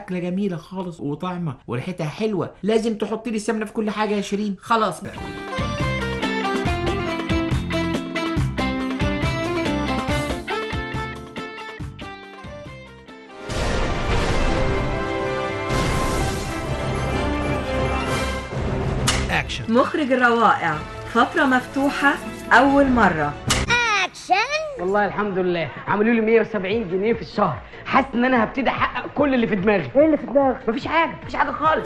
اكله جميله خالص وطعمه وريحتها حلوه لازم تحط لي السمنه في كل حاجه يا شيرين خلاص بقى مخرج الروائع فترة مفتوحة أول مرة والله الحمد لله عملوا لي 170 جنيه في الشهر حاسس ان انا هبتدي احقق كل اللي في دماغي ايه اللي في دماغك مفيش حاجه مفيش حاجه خالص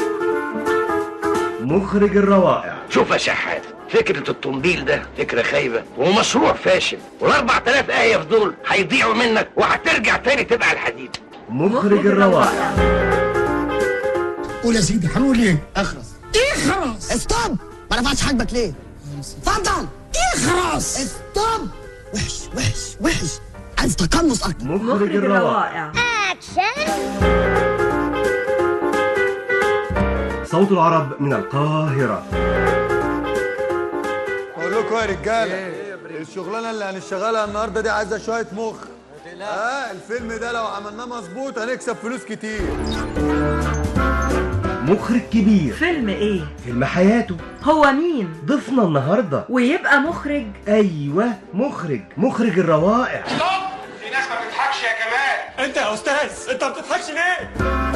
مخرج الروائع شوف يا شحات فكرة التنبيل ده فكرة خايبة ومشروع فاشل والأربع تلاف آية في دول هيضيعوا منك وهترجع تاني تبقى الحديد مخرج الروائع قول يا سيدي هنقول ايه؟ اخرس اخرس ستوب ما رفعتش حاجبك ليه؟ اتفضل اخرس ستوب وحش وحش وحش عايز تقمص اكتر مخرج الروائع صوت العرب من القاهرة بقول لكم يا رجاله الشغلانه اللي هنشتغلها النهارده دي عايزه شويه مخ اه الفيلم ده لو عملناه مظبوط هنكسب فلوس كتير مخرج كبير فيلم إيه؟ فيلم حياته هو مين؟ ضيفنا النهاردة ويبقى مخرج أيوة مخرج مخرج الروائع في ناس ما بتضحكش يا كمال انت يا استاذ انت ما بتضحكش ليه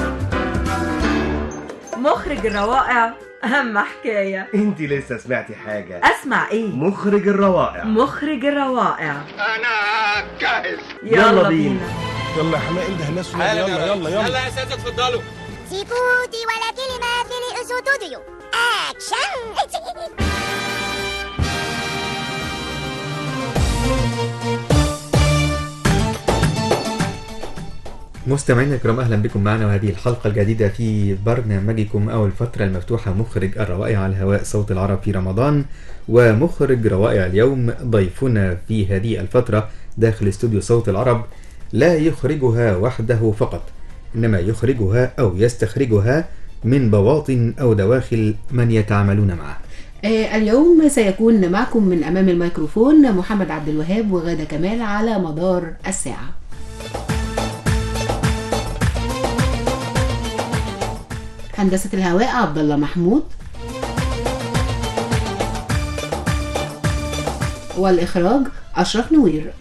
مخرج الروائع أهم حكاية انت لسه سمعتي حاجة أسمع إيه؟ مخرج الروائع مخرج الروائع أنا جاهز يلا, يلا بينا, بينا. يلا يا حماقي انده الناس يلا يلا يلا يلا يا اساتذه اتفضلوا 地方でわらければてれうそとどよアクション مستمعينا الكرام اهلا بكم معنا وهذه الحلقه الجديده في برنامجكم او الفتره المفتوحه مخرج الروائع على هواء صوت العرب في رمضان ومخرج روائع اليوم ضيفنا في هذه الفتره داخل استوديو صوت العرب لا يخرجها وحده فقط انما يخرجها او يستخرجها من بواطن او دواخل من يتعاملون معه آه، اليوم سيكون معكم من أمام الميكروفون محمد عبد الوهاب وغادة كمال على مدار الساعة هندسة الهواء عبد الله محمود والإخراج أشرف نوير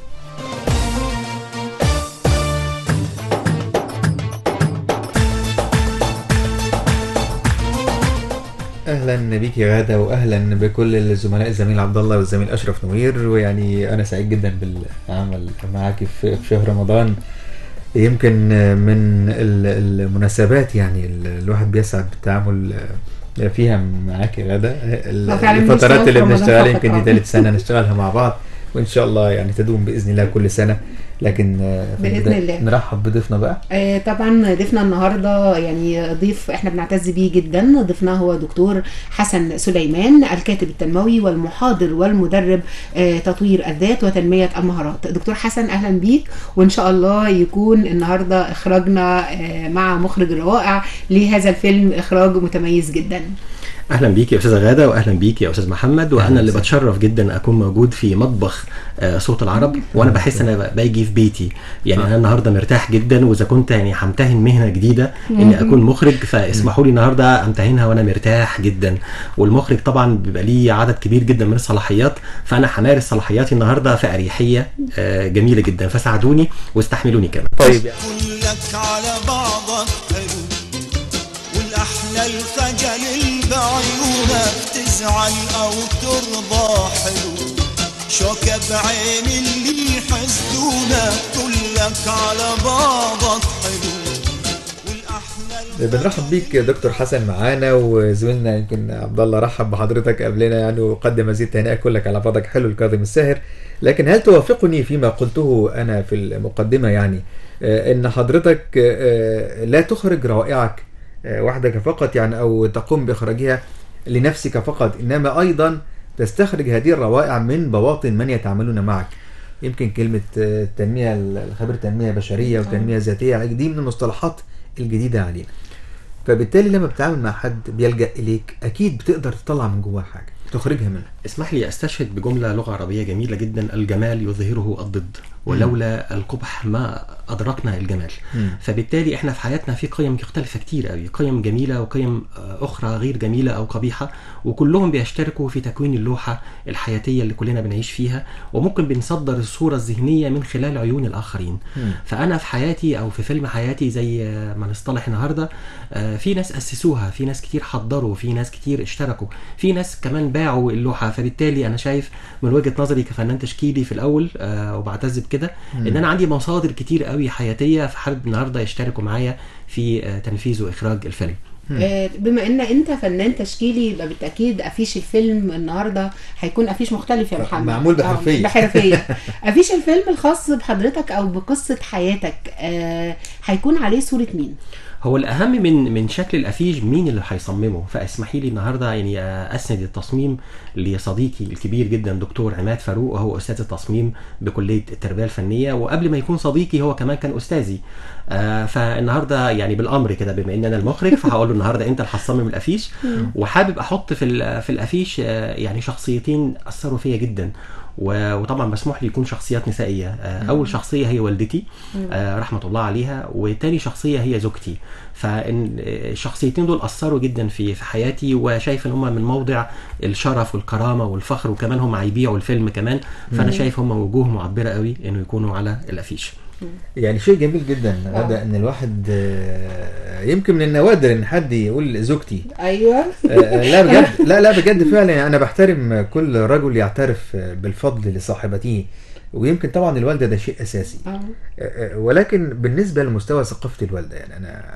اهلا بيك يا غاده واهلا بكل الزملاء الزميل عبد الله والزميل اشرف نوير ويعني انا سعيد جدا بالعمل معاك في في شهر رمضان يمكن من ال- المناسبات يعني ال- الواحد بيسعد بالتعامل فيها معاك يا غاده ال- هو فعلا الفترات بنشتغل اللي في رمضان بنشتغلها فقط، يمكن آه. دي ثالث سنه نشتغلها مع بعض وان شاء الله يعني تدوم باذن الله كل سنه لكن آه، في بإذن البداية الله. نرحب بضيفنا بقى آه، طبعا ضيفنا النهارده يعني ضيف احنا بنعتز بيه جدا ضيفنا هو دكتور حسن سليمان الكاتب التنموي والمحاضر والمدرب آه، تطوير الذات وتنميه المهارات دكتور حسن اهلا بيك وان شاء الله يكون النهارده اخراجنا آه، مع مخرج الروائع لهذا الفيلم اخراج متميز جدا اهلا بيك يا استاذه غاده واهلا بيك يا استاذ محمد وانا اللي بتشرف جدا اكون موجود في مطبخ آه، صوت العرب وانا بحس ان انا باجي في بيتي يعني انا النهارده مرتاح جدا واذا كنت يعني همتهن مهنه جديده اني اكون مخرج فاسمحوا لي النهارده امتهنها وانا مرتاح جدا والمخرج طبعا بيبقى ليه عدد كبير جدا من الصلاحيات فانا همارس صلاحياتي النهارده في اريحيه آه، جميله جدا فساعدوني واستحملوني كمان طيب كلك على بعضك حلو والاحلى الخجل اللي بعيونك تزعل او ترضى حلو شوكة بعين اللي يحسدونك كلك على بعضك حلو والاحلى بنرحب بيك يا دكتور حسن معانا وزميلنا يمكن عبد الله رحب بحضرتك قبلنا يعني وقدم مزيد تهنئه كلك على بعضك حلو الكاظم الساهر لكن هل توافقني فيما قلته انا في المقدمه يعني آه، ان حضرتك آه، لا تخرج روائعك آه، وحدك فقط يعني او تقوم باخراجها لنفسك فقط انما ايضا تستخرج هذه الروائع من بواطن من يتعاملون معك يمكن كلمه آه، التنميه الخبير تنميه بشريه وتنميه ذاتيه دي من المصطلحات الجديده علينا فبالتالي لما بتتعامل مع حد بيلجأ إليك أكيد بتقدر تطلع من جواه حاجة تخرجها منها اسمح لي استشهد بجمله لغه عربيه جميله جدا الجمال يظهره الضد ولولا القبح ما ادركنا الجمال مم. فبالتالي احنا في حياتنا في قيم مختلفه كتير قوي قيم جميله وقيم آه، اخرى غير جميله او قبيحه وكلهم بيشتركوا في تكوين اللوحه الحياتيه اللي كلنا بنعيش فيها وممكن بنصدر الصوره الذهنيه من خلال عيون الاخرين مم. فانا في حياتي او في فيلم حياتي زي آه، ما نصطلح النهارده آه، في ناس اسسوها في ناس كتير حضروا في ناس كتير اشتركوا في ناس كمان باعوا اللوحه فبالتالي انا شايف من وجهه نظري كفنان تشكيلي في الاول آه، وبعتز بكده مم. ان انا عندي مصادر كتير قوي حياتيه فحابب النهارده يشتركوا معايا في آه، تنفيذ واخراج الفيلم آه، بما ان انت فنان تشكيلي يبقى بالتاكيد افيش الفيلم النهارده هيكون افيش مختلف يا محمد معمول آه، بحرفية. بحرفيه افيش الفيلم الخاص بحضرتك او بقصه حياتك آه، هيكون عليه صوره مين هو الاهم من من شكل الافيش مين اللي هيصممه فاسمحي لي النهارده يعني اسند التصميم لصديقي الكبير جدا دكتور عماد فاروق وهو استاذ التصميم بكليه التربيه الفنيه وقبل ما يكون صديقي هو كمان كان استاذي آه فالنهارده يعني بالامر كده بما ان انا المخرج فهقول له النهارده انت اللي هتصمم الافيش وحابب احط في ال- في الافيش آه، يعني شخصيتين اثروا فيا جدا و- وطبعا مسموح لي يكون شخصيات نسائيه آه، اول شخصيه هي والدتي آه، رحمه الله عليها وتاني شخصيه هي زوجتي فالشخصيتين دول اثروا جدا في في حياتي وشايف ان هم من موضع الشرف والكرامه والفخر وكمان هم هيبيعوا الفيلم كمان فانا شايف هم وجوه معبره قوي انه يكونوا على الافيش يعني شيء جميل جدا غدا ان الواحد آه، يمكن من النوادر ان حد يقول زوجتي ايوه آه، لا بجد لا لا بجد فعلا يعني انا بحترم كل رجل يعترف بالفضل لصاحبته ويمكن طبعا الوالده ده شيء اساسي آه. آه، آه، ولكن بالنسبه لمستوى ثقافه الوالده يعني انا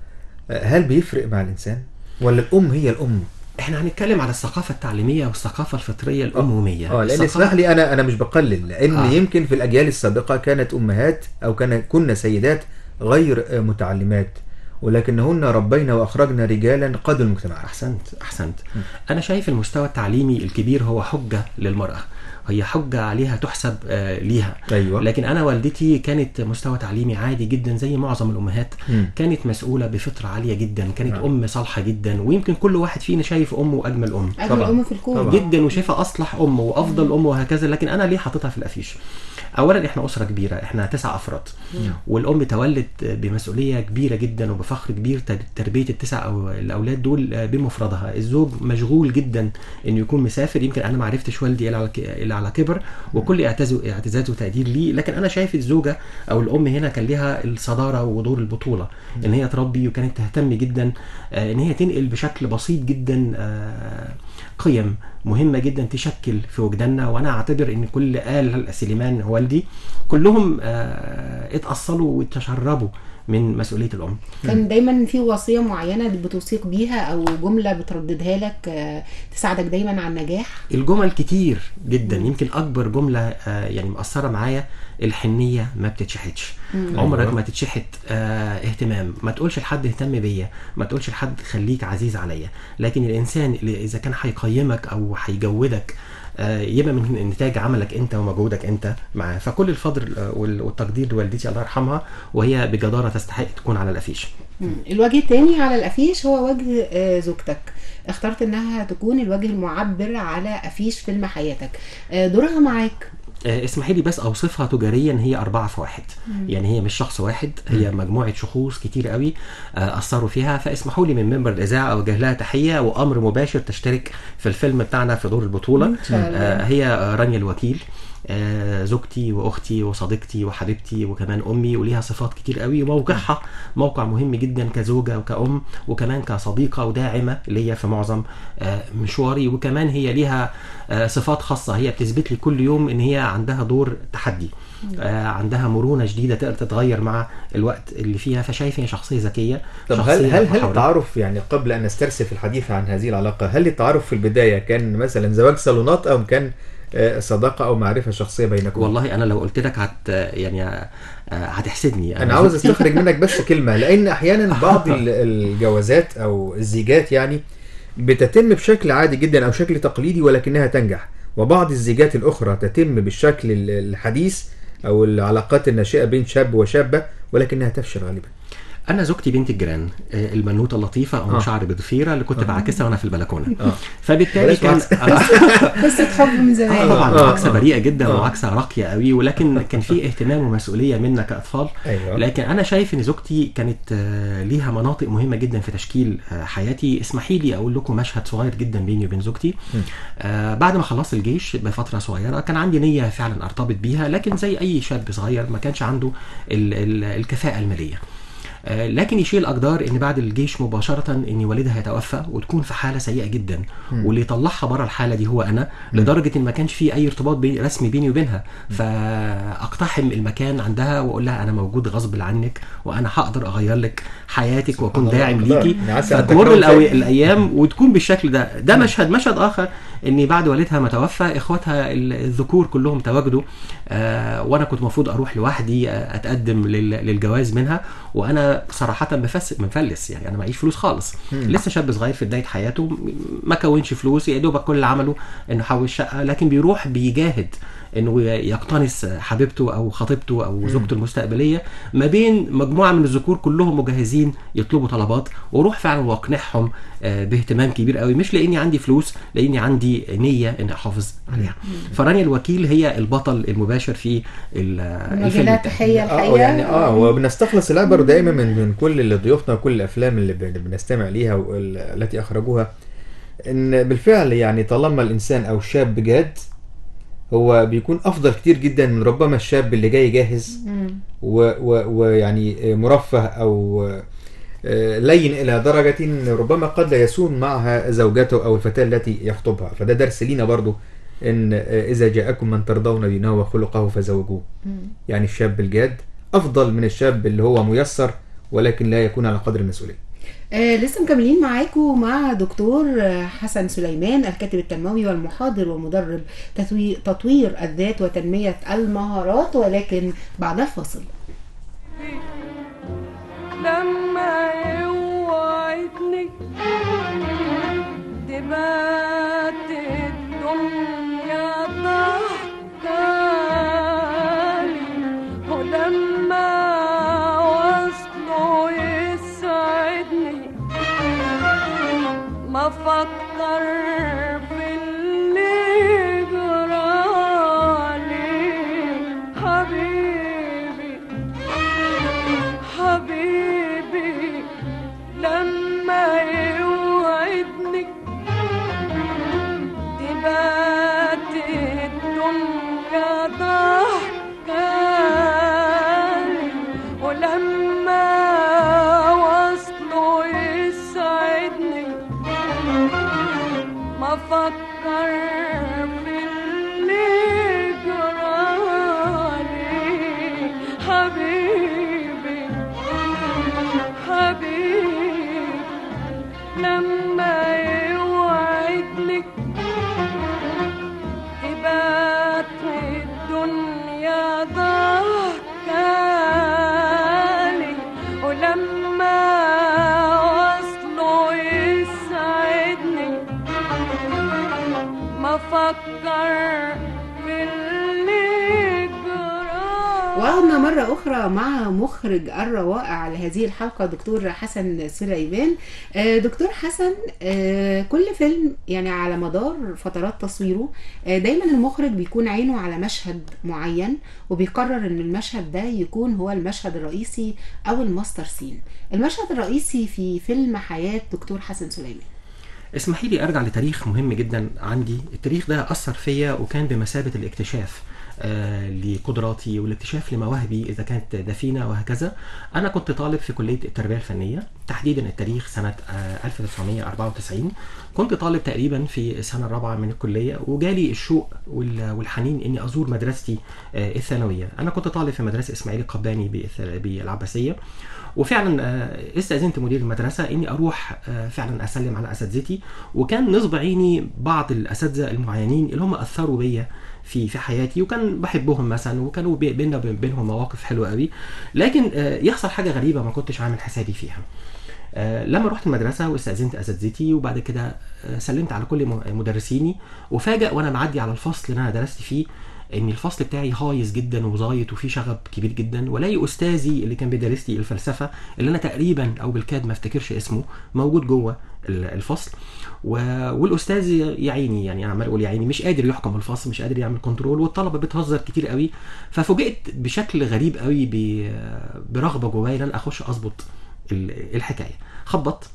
آه، هل بيفرق مع الانسان ولا الام هي الام احنا هنتكلم على الثقافه التعليميه والثقافه الفطريه الاموميه اه لان الثقافة- اسمح لي انا انا مش بقلل لان آه. آه. يمكن في الاجيال السابقه كانت امهات او كان كنا سيدات غير آه، متعلمات ولكنهن ربينا واخرجنا رجالا قادوا المجتمع احسنت احسنت انا شايف المستوى التعليمي الكبير هو حجه للمراه هي حجه عليها تحسب آه ليها ايوه لكن انا والدتي كانت مستوى تعليمي عادي جدا زي معظم الامهات مم. كانت مسؤوله بفطره عاليه جدا كانت نعم. ام صالحه جدا ويمكن كل واحد فينا شايف امه اجمل ام اجمل طبعاً. ام في الكون طبعاً. جدا وشايفها اصلح ام وافضل ام وهكذا لكن انا ليه حاططها في الافيش اولا احنا اسره كبيره احنا تسع افراد والام تولت بمسؤوليه كبيره جدا وبفخر كبير تر- تربيه التسع او الاولاد دول بمفردها الزوج مشغول جدا انه يكون مسافر يمكن انا ما عرفتش والدي الا على ك- الا على كبر وكل اعتزاز اعتزاز وتقدير ليه لكن انا شايف الزوجه او الام هنا كان ليها الصداره ودور البطوله ان هي تربي وكانت تهتم جدا آه، ان هي تنقل بشكل بسيط جدا آه، قيم مهمة جدا تشكل في وجداننا وأنا أعتبر إن كل آل سليمان والدي كلهم آه، اتأصلوا وتشربوا من مسؤولية الأم كان دايما في وصيه معينه بتوصيك بيها او جمله بترددها لك آه، تساعدك دايما على النجاح الجمل كتير جدا يمكن أكبر جملة آه، يعني مأثرة معايا الحنية ما بتتشحتش عمرك أيوة. ما تتشحت آه، اهتمام ما تقولش لحد اهتم بيا ما تقولش لحد خليك عزيز عليا لكن الإنسان اللي إذا كان هيقيمك أو هيجودك آه، يبقى من نتاج عملك انت ومجهودك انت معاه فكل الفضل آه، وال- والتقدير لوالدتي الله يرحمها وهي بجداره تستحق تكون على الافيش مم. الوجه الثاني على الافيش هو وجه آه، زوجتك اخترت انها تكون الوجه المعبر على افيش فيلم حياتك آه، دورها معاك آه، اسمحي لي بس اوصفها تجاريا هي أربعة في واحد يعني هي مش شخص واحد هي مجموعة شخوص كتير قوي آه، أثروا فيها فاسمحوا لي من منبر الإذاعة أوجه لها تحية وأمر مباشر تشترك في الفيلم بتاعنا في دور البطولة إن شاء الله. آه، هي آه، رانيا الوكيل آه، زوجتي واختي وصديقتي وحبيبتي وكمان امي وليها صفات كتير قوي وموقعها موقع مهم جدا كزوجه وكأم وكمان كصديقه وداعمه ليا في معظم آه، مشواري وكمان هي ليها آه، صفات خاصه هي بتثبت لي كل يوم ان هي عندها دور تحدي آه، عندها مرونه شديده تقدر تتغير مع الوقت اللي فيها فشايف هي شخصيه ذكيه طب هل شخصية هل هل محاورة. التعارف يعني قبل ان نسترسل الحديث عن هذه العلاقه هل التعارف في البدايه كان مثلا زواج صالونات او كان آه، صداقه او معرفه شخصيه بينكم والله انا لو قلت لك هت يعني آه، هتحسدني انا عاوز زوجتي- استخرج منك بس كلمه لان احيانا بعض ال- الجوازات او الزيجات يعني بتتم بشكل عادي جدا او شكل تقليدي ولكنها تنجح وبعض الزيجات الاخرى تتم بالشكل ال- الحديث او العلاقات الناشئه بين شاب وشابه ولكنها تفشل غالبا انا زوجتي بنت الجيران آه، البنوته اللطيفه ام آه. شعر بضفيره اللي كنت آه. بعاكسها وانا في البلكونه آه. فبالتالي بلاش كان قصه حب من آه زمان طبعا آه. معاكسه بريئه جدا آه. ومعاكسه راقيه قوي ولكن كان في اهتمام ومسؤوليه منا كاطفال ايوه لكن انا شايف ان زوجتي كانت آه، ليها مناطق مهمه جدا في تشكيل آه، حياتي اسمحي لي اقول لكم مشهد صغير جدا بيني وبين زوجتي آه، بعد ما خلصت الجيش بفتره صغيره كان عندي نيه فعلا ارتبط بيها لكن زي اي شاب صغير ما كانش عنده ال- ال- الكفاءه الماليه آه، لكن يشيل الاقدار ان بعد الجيش مباشره ان والدها يتوفى وتكون في حاله سيئه جدا مم. واللي طلعها بره الحاله دي هو انا لدرجه ان ما كانش في اي ارتباط بي رسمي بيني وبينها فاقتحم المكان عندها واقول لها انا موجود غصب عنك وانا هقدر اغير لك حياتك واكون الله، داعم الله. ليكي يعني عسى أن فتمر تكرهوا الأوي- شيء. الايام وتكون بالشكل ده ده مشهد مشهد اخر اني بعد والدها ما توفى اخواتها ال- الذكور كلهم تواجدوا آه وانا كنت المفروض اروح لوحدي آه، اتقدم لل- للجواز منها وانا صراحه مفس مفلس يعني انا معيش فلوس خالص مم. لسه شاب صغير في بدايه حياته م- ما كونش فلوس يا دوبك كل اللي عمله انه حوش شقه لكن بيروح بيجاهد انه يقتنص حبيبته او خطيبته او زوجته المستقبليه ما بين مجموعه من الذكور كلهم مجهزين يطلبوا طلبات واروح فعلا واقنعهم آه، باهتمام كبير قوي مش لاني عندي فلوس لاني عندي نيه اني احافظ عليها فرانيا الوكيل هي البطل المباشر في ال- الفيلم مجالات بتاعي. تحيه اه الحقيقه يعني اه وبنستخلص العبر دائما من من كل اللي ضيوفنا وكل الافلام اللي بن- بنستمع ليها والتي اخرجوها ان بالفعل يعني طالما الانسان او الشاب جاد هو بيكون افضل كتير جدا من ربما الشاب اللي جاي جاهز مم. و- و- ويعني مرفه او آه، لين الى درجه إن ربما قد لا يسون معها زوجته او الفتاه التي يخطبها فده درس لينا برضو ان آه، اذا جاءكم من ترضون دينه وخلقه فزوجوه مم. يعني الشاب الجاد افضل من الشاب اللي هو ميسر ولكن لا يكون على قدر المسؤوليه آه لسه مكملين معاكم مع دكتور آه، حسن سليمان الكاتب التنموي والمحاضر ومدرب تطوي- تطوير الذات وتنمية المهارات ولكن بعد الفاصل لما يوعدني دبات الدنيا ضحكالي ولما وصله يسعدني ما فكر في اللي جرالي حبيبي حبيبي لما يوعدني تبات الدنيا ضحكالي ولما وصله يسعدني ما فكر في اللي جرالي حبيبي حبيبي لما يوعدني تبات الدنيا ضحكالي ولما وصله يسعدني ما فكر في اللي جرالي وعدنا مرة أخرى مع مخرج الروائع لهذه الحلقة دكتور حسن سليمان آه، دكتور حسن آه، كل فيلم يعني على مدار فترات تصويره آه، دايما المخرج بيكون عينه على مشهد معين وبيقرر ان المشهد ده يكون هو المشهد الرئيسي او الماستر سين المشهد الرئيسي في فيلم حياة دكتور حسن سليمان اسمحي لي ارجع لتاريخ مهم جدا عندي التاريخ ده اثر فيا وكان بمثابه الاكتشاف آه لقدراتي والاكتشاف لمواهبي اذا كانت دفينه وهكذا انا كنت طالب في كليه التربيه الفنيه تحديدا التاريخ سنه آه 1994 كنت طالب تقريبا في السنه الرابعه من الكليه وجالي الشوق وال- والحنين اني ازور مدرستي آه الثانويه انا كنت طالب في مدرسه اسماعيل القباني بالث- بالعباسيه وفعلا آه، استاذنت مدير المدرسه اني اروح آه، فعلا اسلم على اساتذتي وكان نصب عيني بعض الاساتذه المعينين اللي هم اثروا بيا في في حياتي وكان بحبهم مثلا وكانوا بي- بينا وبين- بينهم مواقف حلوه قوي لكن آه، يحصل حاجه غريبه ما كنتش عامل حسابي فيها آه، لما رحت المدرسه واستاذنت اساتذتي وبعد كده آه، سلمت على كل م- مدرسيني وفاجأ وانا معدي على الفصل اللي انا درست فيه ان الفصل بتاعي هايص جدا وزايط وفيه شغب كبير جدا والاقي استاذي اللي كان بيدرس لي الفلسفه اللي انا تقريبا او بالكاد ما افتكرش اسمه موجود جوه ال- الفصل و... والاستاذ يا عيني يعني انا عمال اقول يا عيني مش قادر يحكم الفصل مش قادر يعمل كنترول والطلبه بتهزر كتير قوي ففوجئت بشكل غريب قوي ب... برغبه جوايا ان انا اخش اظبط ال- الحكايه خبط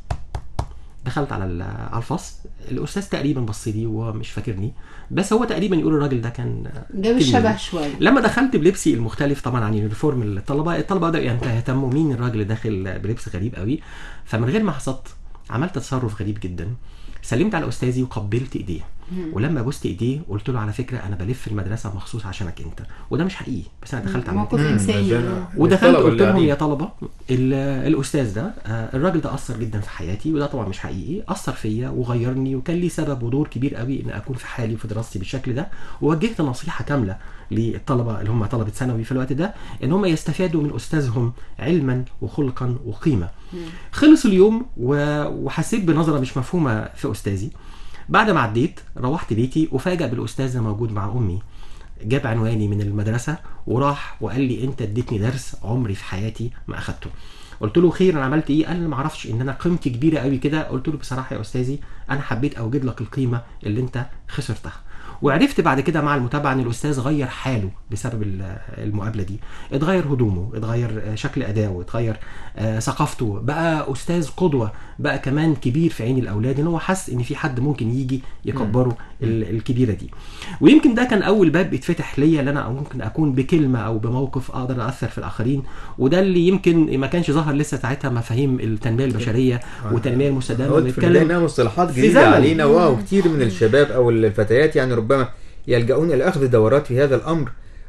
دخلت على ال- على الفصل الاستاذ تقريبا بص لي وهو مش فاكرني بس هو تقريبا يقول الراجل ده كان جاب تلميذي. الشبه شويه لما دخلت بلبسي المختلف طبعا عن يونيفورم الطلبه الطلبه بداوا يهتموا مين الراجل اللي داخل بلبس غريب قوي فمن غير ما حصلت عملت تصرف غريب جدا سلمت على استاذي وقبلت ايديه ولما بوست ايديه قلت له على فكره انا بلف المدرسه مخصوص عشانك انت وده مش حقيقي بس انا دخلت موقف عملت انساني ودخلت الطلبة قلت اللي لهم قاعدين. يا طلبه ال- الاستاذ ده آه، الراجل ده اثر جدا في حياتي وده طبعا مش حقيقي اثر فيا وغيرني وكان ليه سبب ودور كبير قوي ان اكون في حالي وفي دراستي بالشكل ده ووجهت نصيحه كامله للطلبه اللي هم طلبه ثانوي في الوقت ده ان هم يستفادوا من استاذهم علما وخلقا وقيمه خلص اليوم و- وحسيت بنظره مش مفهومه في استاذي بعد ما عديت روحت بيتي وفاجأ بالاستاذ ده موجود مع امي جاب عنواني من المدرسه وراح وقال لي انت اديتني درس عمري في حياتي ما اخدته قلت له خير انا عملت ايه قال لي ما اعرفش ان انا قيمتي كبيره قوي كده قلت له بصراحه يا استاذي انا حبيت اوجد لك القيمه اللي انت خسرتها وعرفت بعد كده مع المتابعه ان الاستاذ غير حاله بسبب ال- المقابله دي اتغير هدومه اتغير آه، شكل ادائه اتغير آه، ثقافته بقى استاذ قدوه بقى كمان كبير في عين الاولاد ان هو حس ان في حد ممكن يجي يكبره ال- الكبيره دي ويمكن ده كان اول باب اتفتح ليا ان انا ممكن اكون بكلمه او بموقف اقدر اثر في الاخرين وده اللي يمكن ما كانش ظهر لسه ساعتها مفاهيم التنميه البشريه والتنميه المستدامه قلت في البدايه انها مصطلحات في جديده زمن. علينا واو كتير من الشباب او الفتيات يعني ربما يلجؤون الى اخذ دورات في هذا الامر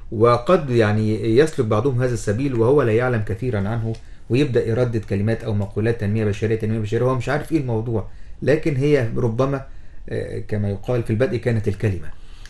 وقد يعني يسلك بعضهم هذا السبيل وهو لا يعلم كثيرا عنه ويبدا يردد كلمات او مقولات تنميه بشريه تنميه بشريه وهو مش عارف ايه الموضوع لكن هي ربما آه، كما يقال في البدء كانت الكلمه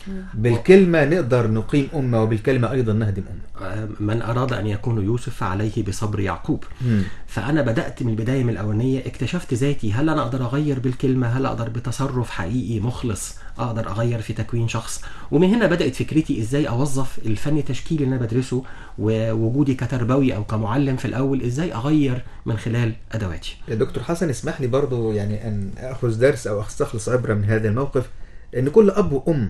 بالكلمه نقدر نقيم امه وبالكلمه ايضا نهدم امه آه، من اراد ان يكون يوسف فعليه بصبر يعقوب مم. فانا بدات من البدايه من الاولانيه اكتشفت ذاتي هل انا اقدر اغير بالكلمه هل اقدر بتصرف حقيقي مخلص اقدر اغير في تكوين شخص ومن هنا بدات فكرتي ازاي اوظف الفن التشكيلي اللي انا بدرسه ووجودي كتربوي او كمعلم في الاول ازاي اغير من خلال ادواتي يا دكتور حسن اسمح لي برضو يعني ان اخذ درس او استخلص عبره من هذا الموقف ان كل اب وام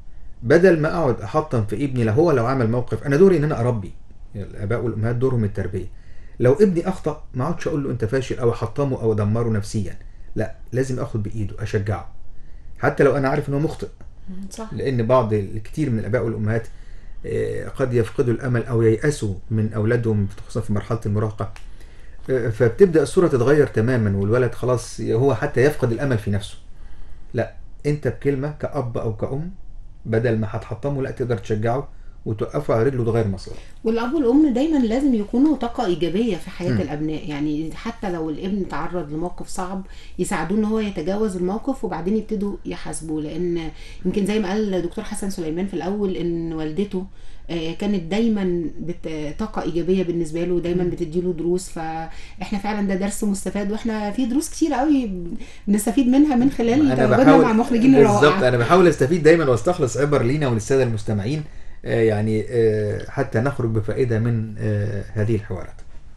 بدل ما اقعد احطم في ابني لو هو لو عمل موقف انا دوري ان انا اربي الاباء والامهات دورهم التربيه لو ابني اخطا ما اقعدش اقول له انت فاشل او احطمه او ادمره نفسيا لا لازم اخد بايده اشجعه حتى لو انا عارف انه مخطئ صح لان بعض الكثير من الاباء والامهات آه، قد يفقدوا الامل او ييأسوا من اولادهم خصوصا في مرحله المراهقه آه، فبتبدا الصوره تتغير تماما والولد خلاص هو حتى يفقد الامل في نفسه لا انت بكلمه كاب او كأم بدل ما هتحطمه لا تقدر تشجعه وتوقفه على رجله تغير مساره والاب والام دايما لازم يكونوا طاقه ايجابيه في حياه مم. الابناء يعني حتى لو الابن تعرض لموقف صعب يساعدوه ان هو يتجاوز الموقف وبعدين يبتدوا يحاسبوه لان يمكن زي ما قال دكتور حسن سليمان في الاول ان والدته آه، كانت دايما بت- طاقه ايجابيه بالنسبه له دايما بتديله دروس فاحنا فعلا ده درس مستفاد واحنا في دروس كتير قوي بنستفيد منها من خلال تواجدنا مع مخرجين بالظبط الروائع انا بحاول استفيد دايما واستخلص عبر لينا وللساده المستمعين آه، يعني آه، حتى نخرج بفائده من آه، هذه الحوارات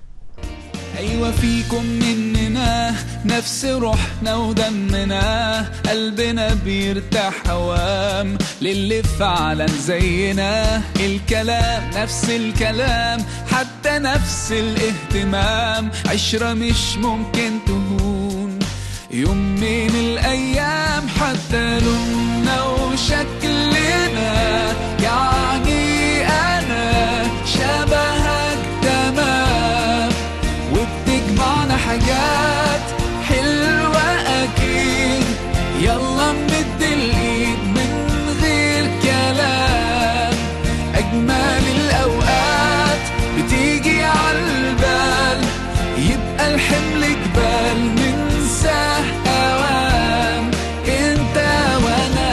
أيوة فيكم مننا نفس روحنا ودمنا قلبنا بيرتاح هوام للي فعلا زينا الكلام نفس الكلام حتى نفس الاهتمام عشرة مش ممكن تهون يوم من الأيام حتى لوننا وشكلنا يعني أنا شبهك تمام وبتجمعنا حاجات حلوة أكيد يلا نمد الإيد من غير كلام أجمل الأوقات بتيجي عالبال يبقى الحمل جبال ننساه أوام انت وانا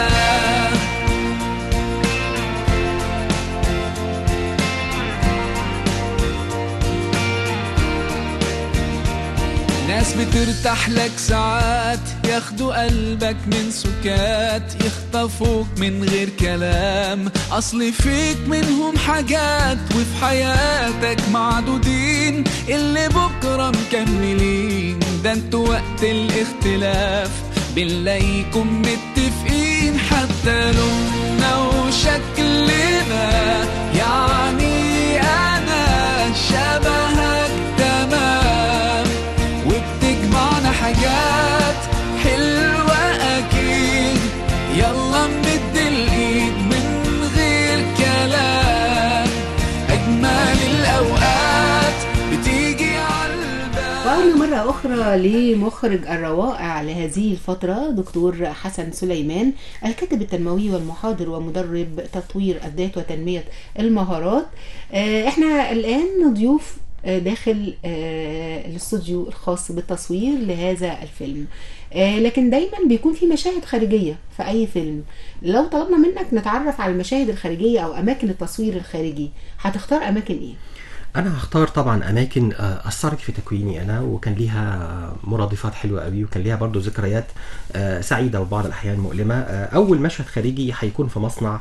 ناس بترتاح لك ساعات ياخدوا قلبك من سكات يخطفوك من غير كلام اصل فيك منهم حاجات وفي حياتك معدودين اللي بكرة مكملين ده انتوا وقت الاختلاف بنلاقيكم متفقين حتى لوننا وشكلنا يعني انا شبهك تمام وبتجمعنا حاجات حلوة أكيد يلا نمد الإيد من غير كلام أجمل الأوقات بتيجي عالبال وعودنا مرة أخرى لمخرج الروائع لهذه الفترة دكتور حسن سليمان الكاتب التنموي والمحاضر ومدرب تطوير الذات وتنمية المهارات آه، احنا الآن ضيوف آه، داخل آه، الاستوديو الخاص بالتصوير لهذا الفيلم آه، لكن دايما بيكون في مشاهد خارجية في أي فيلم لو طلبنا منك نتعرف على المشاهد الخارجية أو أماكن التصوير الخارجي هتختار أماكن إيه؟ انا هختار طبعا اماكن آه، اثرت في تكويني انا وكان ليها مرادفات حلوه قوي وكان ليها برضو ذكريات آه، سعيده وبعض الاحيان مؤلمه آه، اول مشهد خارجي هيكون في مصنع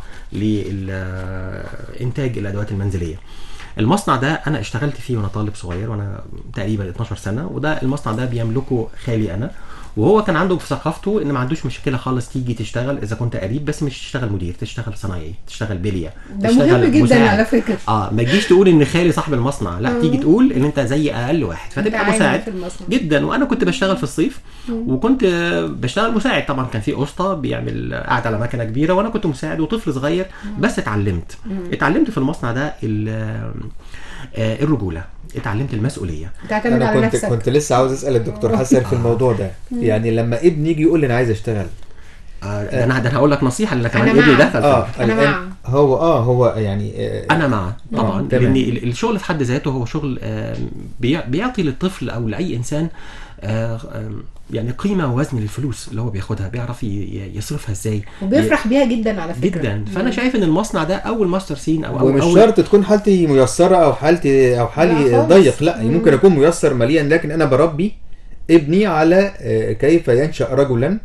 لانتاج الادوات المنزليه المصنع ده انا اشتغلت فيه وانا طالب صغير وانا تقريبا 12 سنه وده المصنع ده بيملكه خالي انا وهو كان عنده في ثقافته ان ما عندوش مشكله خالص تيجي تشتغل اذا كنت قريب بس مش تشتغل مدير تشتغل صنايعي تشتغل بليه ده تشتغل مهم جدا مساعد. على فكرة اه ما تجيش تقول ان خالي صاحب المصنع لا مم. تيجي تقول ان انت زي اقل واحد أنت فتبقى عامل مساعد في المصنع. جدا وانا كنت بشتغل في الصيف مم. وكنت آه، بشتغل مساعد طبعا كان في اسطى بيعمل قاعد على مكنه كبيره وانا كنت مساعد وطفل صغير بس اتعلمت مم. اتعلمت في المصنع ده ال- آه، الرجوله اتعلمت المسؤوليه تعتمد انا على كنت نفسك كنت لسه عاوز اسال الدكتور حسن في الموضوع ده مم. يعني لما ابني يجي يقول لي انا عايز اشتغل آه، ده انا ده انا هقول لك نصيحه لان كمان أنا ابني معك. دخل اه في- أنا الآن مع. هو اه هو يعني آه انا مع طبعا آه، تمام. لان ال- الشغل في حد ذاته هو شغل آه، بيع- بيعطي للطفل او لاي انسان آه، آه، يعني قيمه ووزن للفلوس اللي هو بياخدها بيعرف ي- ي- يصرفها ازاي وبيفرح بيها جدا على فكرة جدا فانا شايف ان المصنع ده اول ماستر سين او او ومش أول شرط تكون حالتي ميسره او حالتي او لا حالي خالص. ضيق لا مم. ممكن اكون ميسر ماليا لكن انا بربي ابني على آه، كيف ينشا رجلا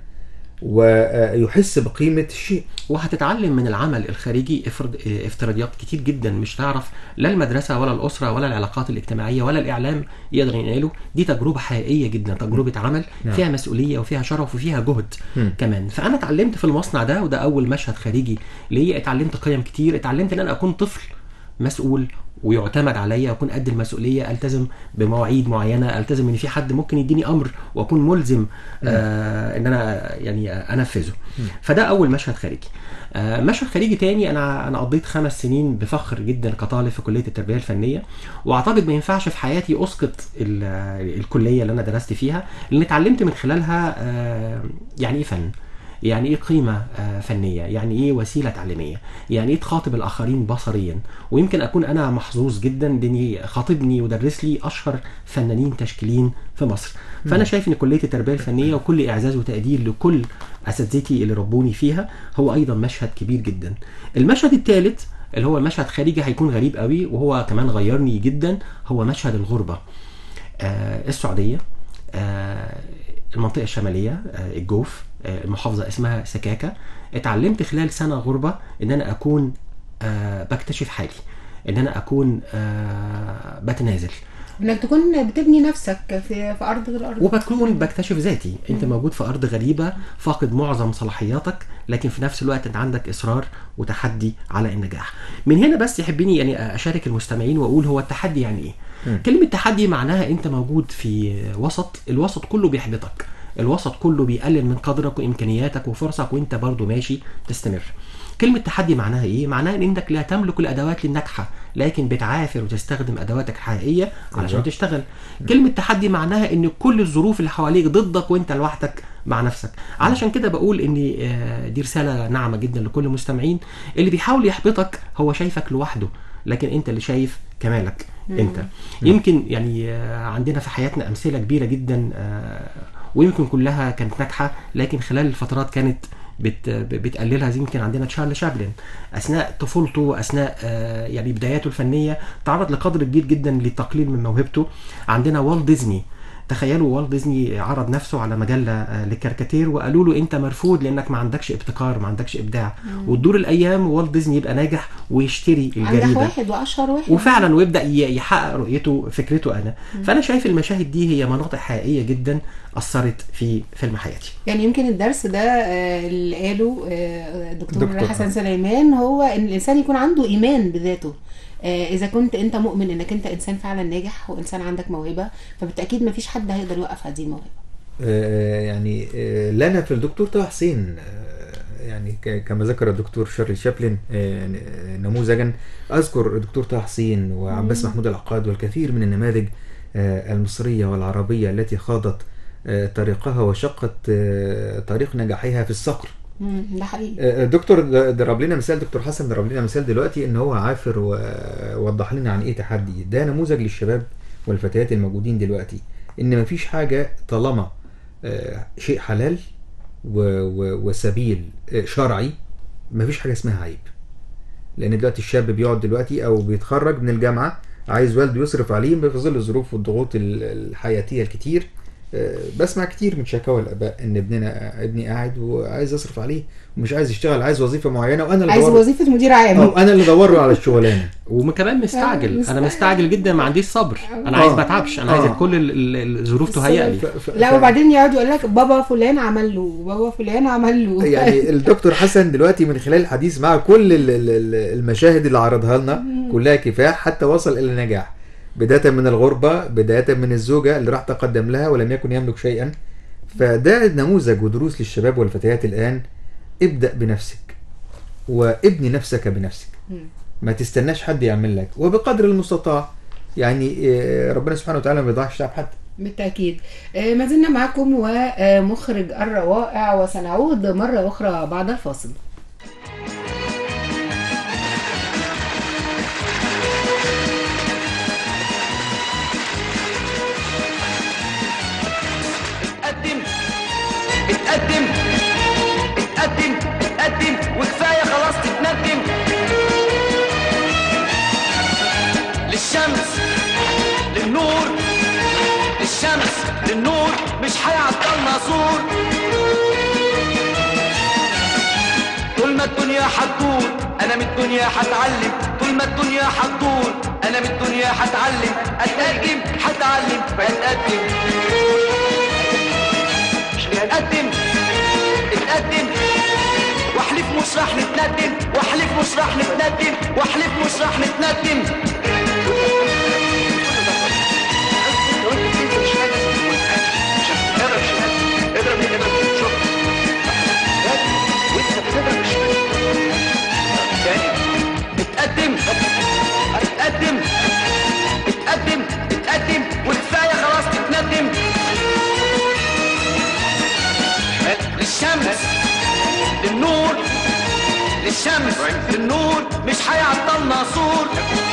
ويحس بقيمه الشيء وهتتعلم من العمل الخارجي افرض اه، افتراضيات كتير جدا مش تعرف لا المدرسه ولا الاسره ولا العلاقات الاجتماعيه ولا الاعلام يقدر ينقله دي تجربه حقيقيه جدا تجربه عمل نعم. فيها مسؤوليه وفيها شرف وفيها جهد مم. كمان فانا اتعلمت في المصنع ده وده اول مشهد خارجي ليا اتعلمت قيم كتير اتعلمت ان انا اكون طفل مسؤول ويعتمد عليا اكون قد المسؤوليه التزم بمواعيد معينه التزم ان في حد ممكن يديني امر واكون ملزم آه ان انا يعني انفذه فده اول مشهد خارجي آه مشهد خارجي تاني انا انا قضيت خمس سنين بفخر جدا كطالب في كليه التربيه الفنيه واعتقد ما ينفعش في حياتي اسقط ال- الكليه اللي انا درست فيها لان اتعلمت من خلالها آه يعني ايه فن يعني ايه قيمة آه، فنية يعني ايه وسيلة تعليمية يعني ايه تخاطب الاخرين بصريا ويمكن اكون انا محظوظ جدا باني خاطبني ودرس لي اشهر فنانين تشكيليين في مصر فانا مم. شايف ان كلية التربية الفنية وكل اعزاز وتقدير لكل اساتذتي اللي ربوني فيها هو ايضا مشهد كبير جدا المشهد الثالث اللي هو مشهد خارجي هيكون غريب قوي وهو كمان غيرني جدا هو مشهد الغربة آه السعودية آه المنطقة الشمالية آه الجوف آه المحافظة اسمها سكاكا اتعلمت خلال سنة غربة ان انا اكون آه بكتشف حالي ان انا اكون آه بتنازل انك تكون بتبني نفسك في في ارض غير ارض وبكون بكتشف ذاتي انت مم. موجود في ارض غريبه فاقد معظم صلاحياتك لكن في نفس الوقت انت عندك اصرار وتحدي على النجاح من هنا بس يحبني يعني اشارك المستمعين واقول هو التحدي يعني ايه مم. كلمه تحدي معناها انت موجود في وسط الوسط كله بيحبطك الوسط كله بيقلل من قدرك وامكانياتك وفرصك وانت برضو ماشي تستمر كلمة تحدي معناها ايه؟ معناها ان انك لا تملك الادوات للنجحة لكن بتعافر وتستخدم ادواتك الحقيقية علشان أيوة. تشتغل. كلمة تحدي معناها ان كل الظروف اللي حواليك ضدك وانت لوحدك مع نفسك. علشان كده بقول ان آه، دي رسالة ناعمة جدا لكل المستمعين اللي بيحاول يحبطك هو شايفك لوحده لكن انت اللي شايف كمالك مم. انت. يمكن يعني آه، عندنا في حياتنا امثلة كبيرة جدا آه، ويمكن كلها كانت ناجحة لكن خلال الفترات كانت بت بتقللها زي يمكن عندنا تشارلي شابلن اثناء طفولته واثناء آه، يعني بداياته الفنيه تعرض لقدر كبير جدا للتقليل من موهبته عندنا والت ديزني تخيلوا والت ديزني عرض نفسه على مجله آه، للكاريكاتير وقالوا له انت مرفوض لانك ما عندكش ابتكار ما عندكش ابداع مم. وتدور الايام والت ديزني يبقى ناجح ويشتري انجح الجريده واحد واشهر واحد وفعلا ويبدا ي- يحقق رؤيته فكرته انا مم. فانا شايف المشاهد دي هي مناطق حقيقيه جدا اثرت في فيلم حياتي يعني يمكن الدرس ده آه، اللي قاله آه، دكتور, دكتور، حسن آه. سليمان هو ان الانسان يكون عنده ايمان بذاته آه، اذا كنت انت مؤمن انك انت انسان فعلا ناجح وانسان عندك موهبه فبالتاكيد مفيش حد هيقدر يوقف هذه الموهبه آه، يعني آه، لنا في الدكتور طه حسين آه، يعني ك- كما ذكر الدكتور شارلي شابلن آه، ن- آه، نموذجا اذكر الدكتور طه حسين وعباس مم. محمود العقاد والكثير من النماذج آه، المصريه والعربيه التي خاضت آه، طريقها وشقت آه، طريق نجاحها في الصقر مم، ده حقيقي آه، دكتور د- ضرب لنا مثال دكتور حسن ضرب لنا مثال دلوقتي ان هو عافر ووضح لنا عن ايه تحدي ده نموذج للشباب والفتيات الموجودين دلوقتي ان مفيش حاجه طالما آه، شيء حلال و- و- وسبيل آه، شرعي مفيش حاجه اسمها عيب لان دلوقتي الشاب بيقعد دلوقتي او بيتخرج من الجامعه عايز والده يصرف عليه في ظل الظروف والضغوط ال- الحياتيه الكتير آه، بسمع كتير من شكاوى الاباء ان ابننا ابني قاعد وعايز اصرف عليه ومش عايز يشتغل عايز وظيفه معينه وانا اللي عايز بدور- وظيفه مدير عام أو انا اللي بدور له على الشغلانه وكمان مستعجل مستعجل. انا مستعجل جدا ما عنديش صبر انا آه. عايز ما اتعبش انا عايز آه. كل ال- ال- الظروف تهيأ لي لا وبعدين يقعد يقول لك بابا فلان عمل له بابا فلان عمل له يعني الدكتور حسن دلوقتي من خلال الحديث مع كل ال- ال- ال- المشاهد اللي عرضها لنا كلها كفاح حتى وصل الى النجاح بدايه من الغربه بدايه من الزوجه اللي راح تقدم لها ولم يكن يملك شيئا فده نموذج ودروس للشباب والفتيات الان ابدا بنفسك وابني نفسك بنفسك ما تستناش حد يعمل لك وبقدر المستطاع يعني آه، ربنا سبحانه وتعالى ما بيضيعش تعب حد بالتأكيد آه، ما زلنا معكم ومخرج الروائع وسنعود مرة أخرى بعد الفاصل اتقدم اتقدم اتقدم اتقدم وكفايه خلاص تتندم للشمس للنور للشمس للنور مش هيعطلنا سور طول ما الدنيا هتدور انا من الدنيا هتعلم طول ما الدنيا هتدور انا من الدنيا هتعلم اتقدم هتعلم اتقدم اتقدم اتقدم واحلف مش راح نتندم واحلف مش راح نتندم واحلف مش راح نتندم اتقدم اتقدم اتقدم اتقدم وكفايه خلاص تتندم للشمس للنور للشمس للنور مش هيعطلنا سور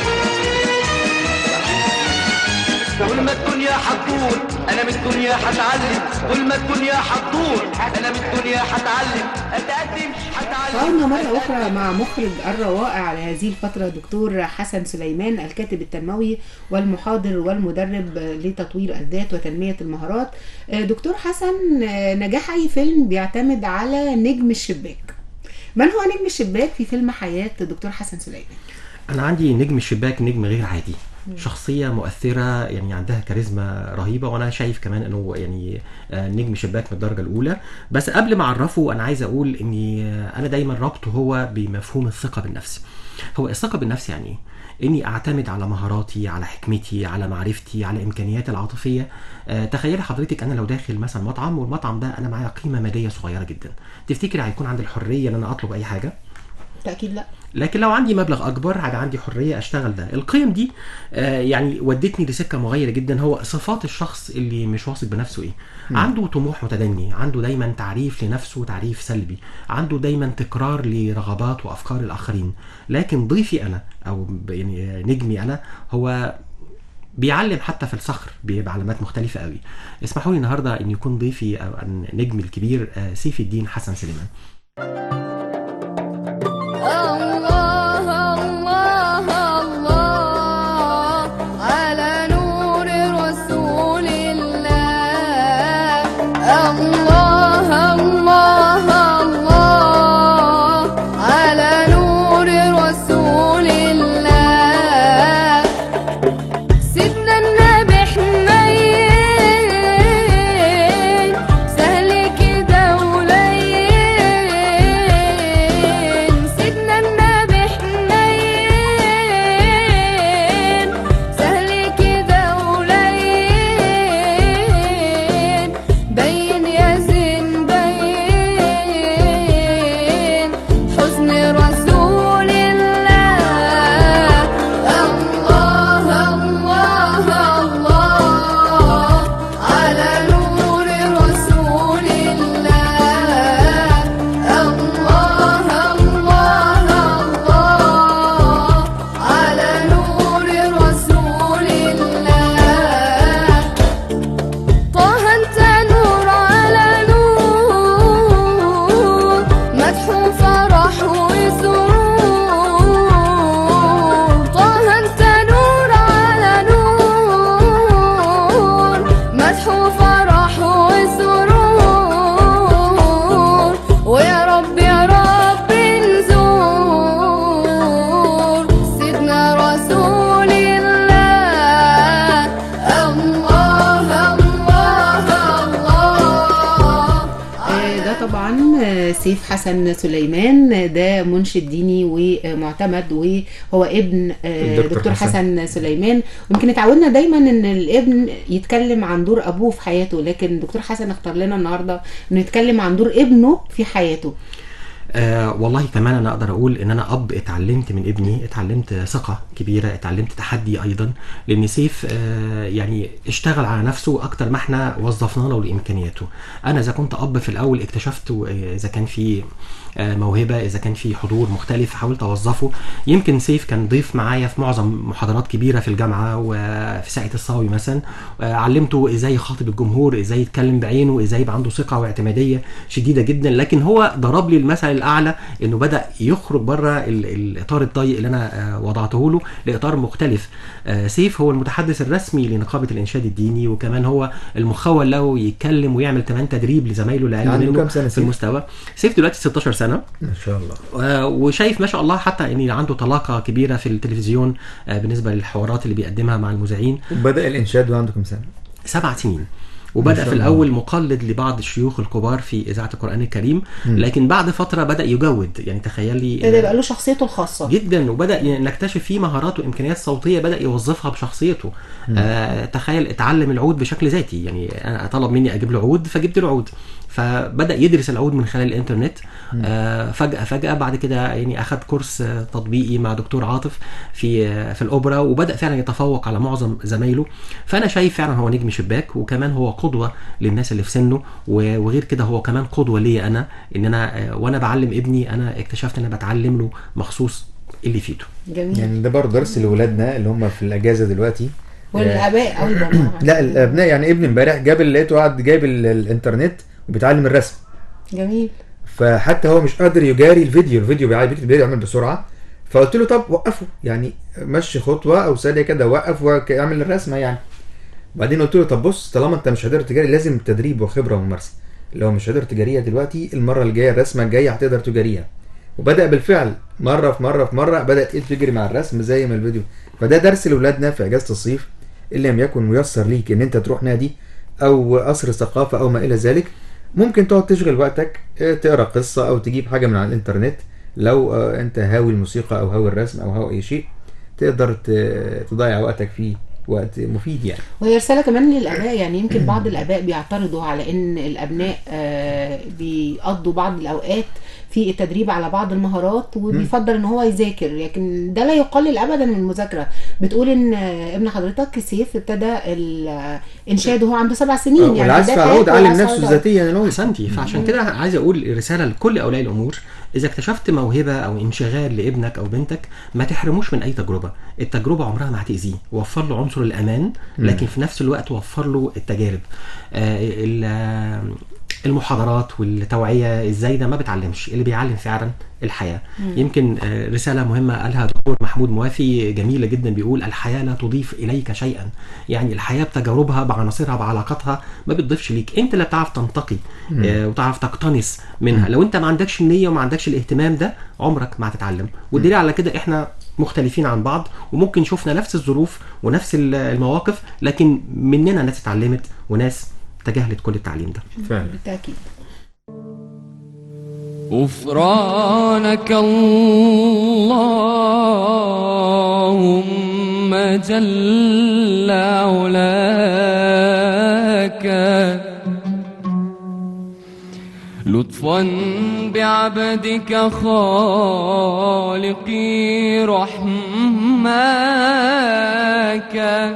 طول ما الدنيا هتدور انا من الدنيا هتعلم طول ما الدنيا هتدور انا من الدنيا هتعلم اتقدم هتعلم عودنا مرة أخرى مع مخرج الروائع لهذه الفترة دكتور حسن سليمان الكاتب التنموي والمحاضر والمدرب لتطوير الذات وتنمية المهارات آه، دكتور حسن آه، نجاح أي فيلم بيعتمد على نجم الشباك من هو نجم الشباك في فيلم حياة دكتور حسن سليمان؟ انا عندي نجم الشباك نجم غير عادي مم. شخصيه مؤثره يعني عندها كاريزما رهيبه وانا شايف كمان انه يعني آه، نجم شباك من الدرجه الاولى بس قبل ما اعرفه انا عايز اقول اني آه، انا دايما ربطه هو بمفهوم الثقه بالنفس هو الثقه بالنفس يعني ايه اني اعتمد على مهاراتي على حكمتي على معرفتي على امكانياتي العاطفيه آه، تخيلي حضرتك انا لو داخل مثلا مطعم والمطعم ده انا معايا قيمه ماليه صغيره جدا تفتكري هيكون عندي الحريه ان انا اطلب اي حاجه تأكيد لا لكن لو عندي مبلغ اكبر هيبقى عندي حريه اشتغل ده القيم دي آه، يعني ودتني لسكه مغايره جدا هو صفات الشخص اللي مش واثق بنفسه ايه مم. عنده طموح متدني عنده دايما تعريف لنفسه تعريف سلبي عنده دايما تكرار لرغبات وافكار الاخرين لكن ضيفي انا او ب- يعني آه، نجمي انا هو بيعلم حتى في الصخر بعلامات مختلفة قوي اسمحوا لي النهاردة ان يكون ضيفي أو النجم الكبير آه، سيف الدين حسن سليمان الله الله الله على نور رسول الله الله الله الله على نور رسول الله سيدنا النبي حنين سهل كده ولين سيدنا النبي حنين سهل كده ولين بين يا زين بين حزن رسول الله الله الله الله على نور رسول الله الله الله الله على نور رسول الله طه انت نور على نور مدح فرح وسرور طه انت نور على نور مدح فرح وسرور ويا رب يا رب نزور سيدنا رسول الله الله الله الله آه، ده طبعا آه، سيف حسن سليمان آه، ده منشد ديني ومعتمد وهو ابن آه، الدكتور دكتور حسن. حسن سليمان ويمكن اتعودنا دايما ان الابن يتكلم عن دور ابوه في حياته لكن دكتور حسن اختار لنا النهارده انه يتكلم عن دور ابنه في حياته آه والله كمان انا اقدر اقول ان انا اب اتعلمت من ابني اتعلمت ثقه كبيره اتعلمت تحدي ايضا لان سيف آه يعني اشتغل على نفسه اكتر ما احنا وظفنا له لامكانياته انا اذا كنت اب في الاول اكتشفت آه، اذا كان في آه، موهبه اذا كان في حضور مختلف حاولت اوظفه يمكن سيف كان ضيف معايا في معظم محاضرات كبيره في الجامعه وفي ساعه الصاوي مثلا آه، علمته ازاي يخاطب الجمهور ازاي يتكلم بعينه ازاي يبقى عنده ثقه واعتماديه شديده جدا لكن هو ضرب لي المثل الاعلى انه بدا يخرج بره ال- الاطار الضيق اللي انا آه، وضعته له لاطار مختلف آه، سيف هو المتحدث الرسمي لنقابه الانشاد الديني وكمان هو المخول له يتكلم ويعمل كمان تدريب لزمايله اللي اقل عنده منه كام سنة في سيف؟ المستوى سيف دلوقتي 16 سنه ما شاء الله آه، وشايف ما شاء الله حتى ان عنده طلاقه كبيره في التلفزيون آه، بالنسبه للحوارات اللي بيقدمها مع المذيعين وبدا الانشاد وعنده كام سنه سبع سنين ما وبدا شاء في الله. الاول مقلد لبعض الشيوخ الكبار في اذاعه القران الكريم مم. لكن بعد فتره بدا يجود يعني تخيلي ده يبقى له شخصيته الخاصه جدا وبدا ي- نكتشف فيه مهارات وامكانيات صوتيه بدا يوظفها بشخصيته مم. آه تخيل اتعلم العود بشكل ذاتي يعني انا طلب مني اجيب له عود فجبت له عود فبدا يدرس العود من خلال الانترنت آه فجاه فجاه بعد كده يعني اخذ كورس آه، تطبيقي مع دكتور عاطف في آه في الاوبرا وبدا فعلا يتفوق على معظم زمايله فانا شايف فعلا هو نجم شباك وكمان هو قدوه للناس اللي في سنه و- وغير كده هو كمان قدوه ليا انا ان انا آه، وانا بعلم ابني انا اكتشفت ان انا بتعلم له مخصوص اللي يفيده جميل يعني ده برضه درس لاولادنا اللي هم في الاجازه دلوقتي والاباء ايضا لا الابناء يعني ابني امبارح جاب اللي لقيته قاعد جايب ال- الانترنت وبيتعلم الرسم جميل فحتى هو مش قادر يجاري الفيديو الفيديو بيعمل بيعمل بسرعه فقلت له طب وقفه يعني مشي خطوه او ثانيه كده وقف واعمل الرسمه يعني بعدين قلت له طب بص طالما انت مش قادر تجاري لازم تدريب وخبره وممارسه لو مش قادر تجاريها دلوقتي المره الجايه الرسمه الجايه هتقدر تجاريها وبدا بالفعل مره في مره في مره بدات ايد تجري مع الرسم زي ما الفيديو فده درس لاولادنا في اجازه الصيف اللي لم يكن ميسر ليك ان انت تروح نادي او قصر ثقافه او ما الى ذلك ممكن تقعد تشغل وقتك اه، تقرا قصه او تجيب حاجه من على الانترنت لو اه، انت هاوي الموسيقى او هاوي الرسم او هاوي اي شيء تقدر ت- تضيع وقتك فيه وقت مفيد يعني وهي رسالة كمان للآباء يعني يمكن بعض الآباء بيعترضوا على إن الأبناء آه، بيقضوا بعض الأوقات في التدريب على بعض المهارات وبيفضل إن هو يذاكر لكن ده لا يقلل أبدا من المذاكرة بتقول إن آه، ابن حضرتك سيف ابتدى الإنشاد وهو عنده سبع سنين يعني والعزف ده على العود فات علم والعزف على نفسه العود. ذاتيا العود احسنتي فعشان كده عايز اقول رساله لكل اولياء الامور اذا اكتشفت موهبه او انشغال لابنك او بنتك ما تحرموش من اي تجربه التجربه عمرها ما هتاذيه وفر له عنصر الامان لكن في نفس الوقت وفر له التجارب آه ال- آه، المحاضرات والتوعيه الزايده ما بتعلمش اللي بيعلم فعلا الحياه مم. يمكن آه، رساله مهمه قالها دكتور محمود موافي جميله جدا بيقول الحياه لا تضيف اليك شيئا يعني الحياه بتجاربها بعناصرها بعلاقاتها ما بتضيفش ليك انت اللي بتعرف تنتقي مم. آه، وتعرف تقتنص منها مم. لو انت ما عندكش النيه وما عندكش الاهتمام ده عمرك ما هتتعلم والدليل على كده احنا مختلفين عن بعض وممكن شفنا نفس الظروف ونفس ال- المواقف لكن مننا ناس اتعلمت وناس تجاهلت كل التعليم ده فعلا بالتاكيد غفرانك اللهم جل علاك لطفا بعبدك خالقي رحماك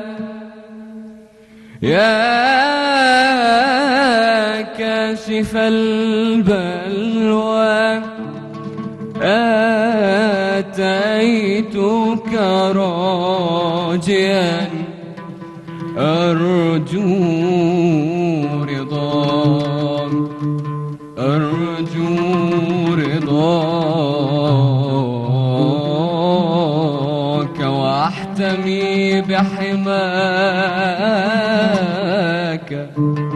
يا كاشف البلوى آتيتك راجيا أرجو رضاك أرجو رضاك وأحتمي بحماك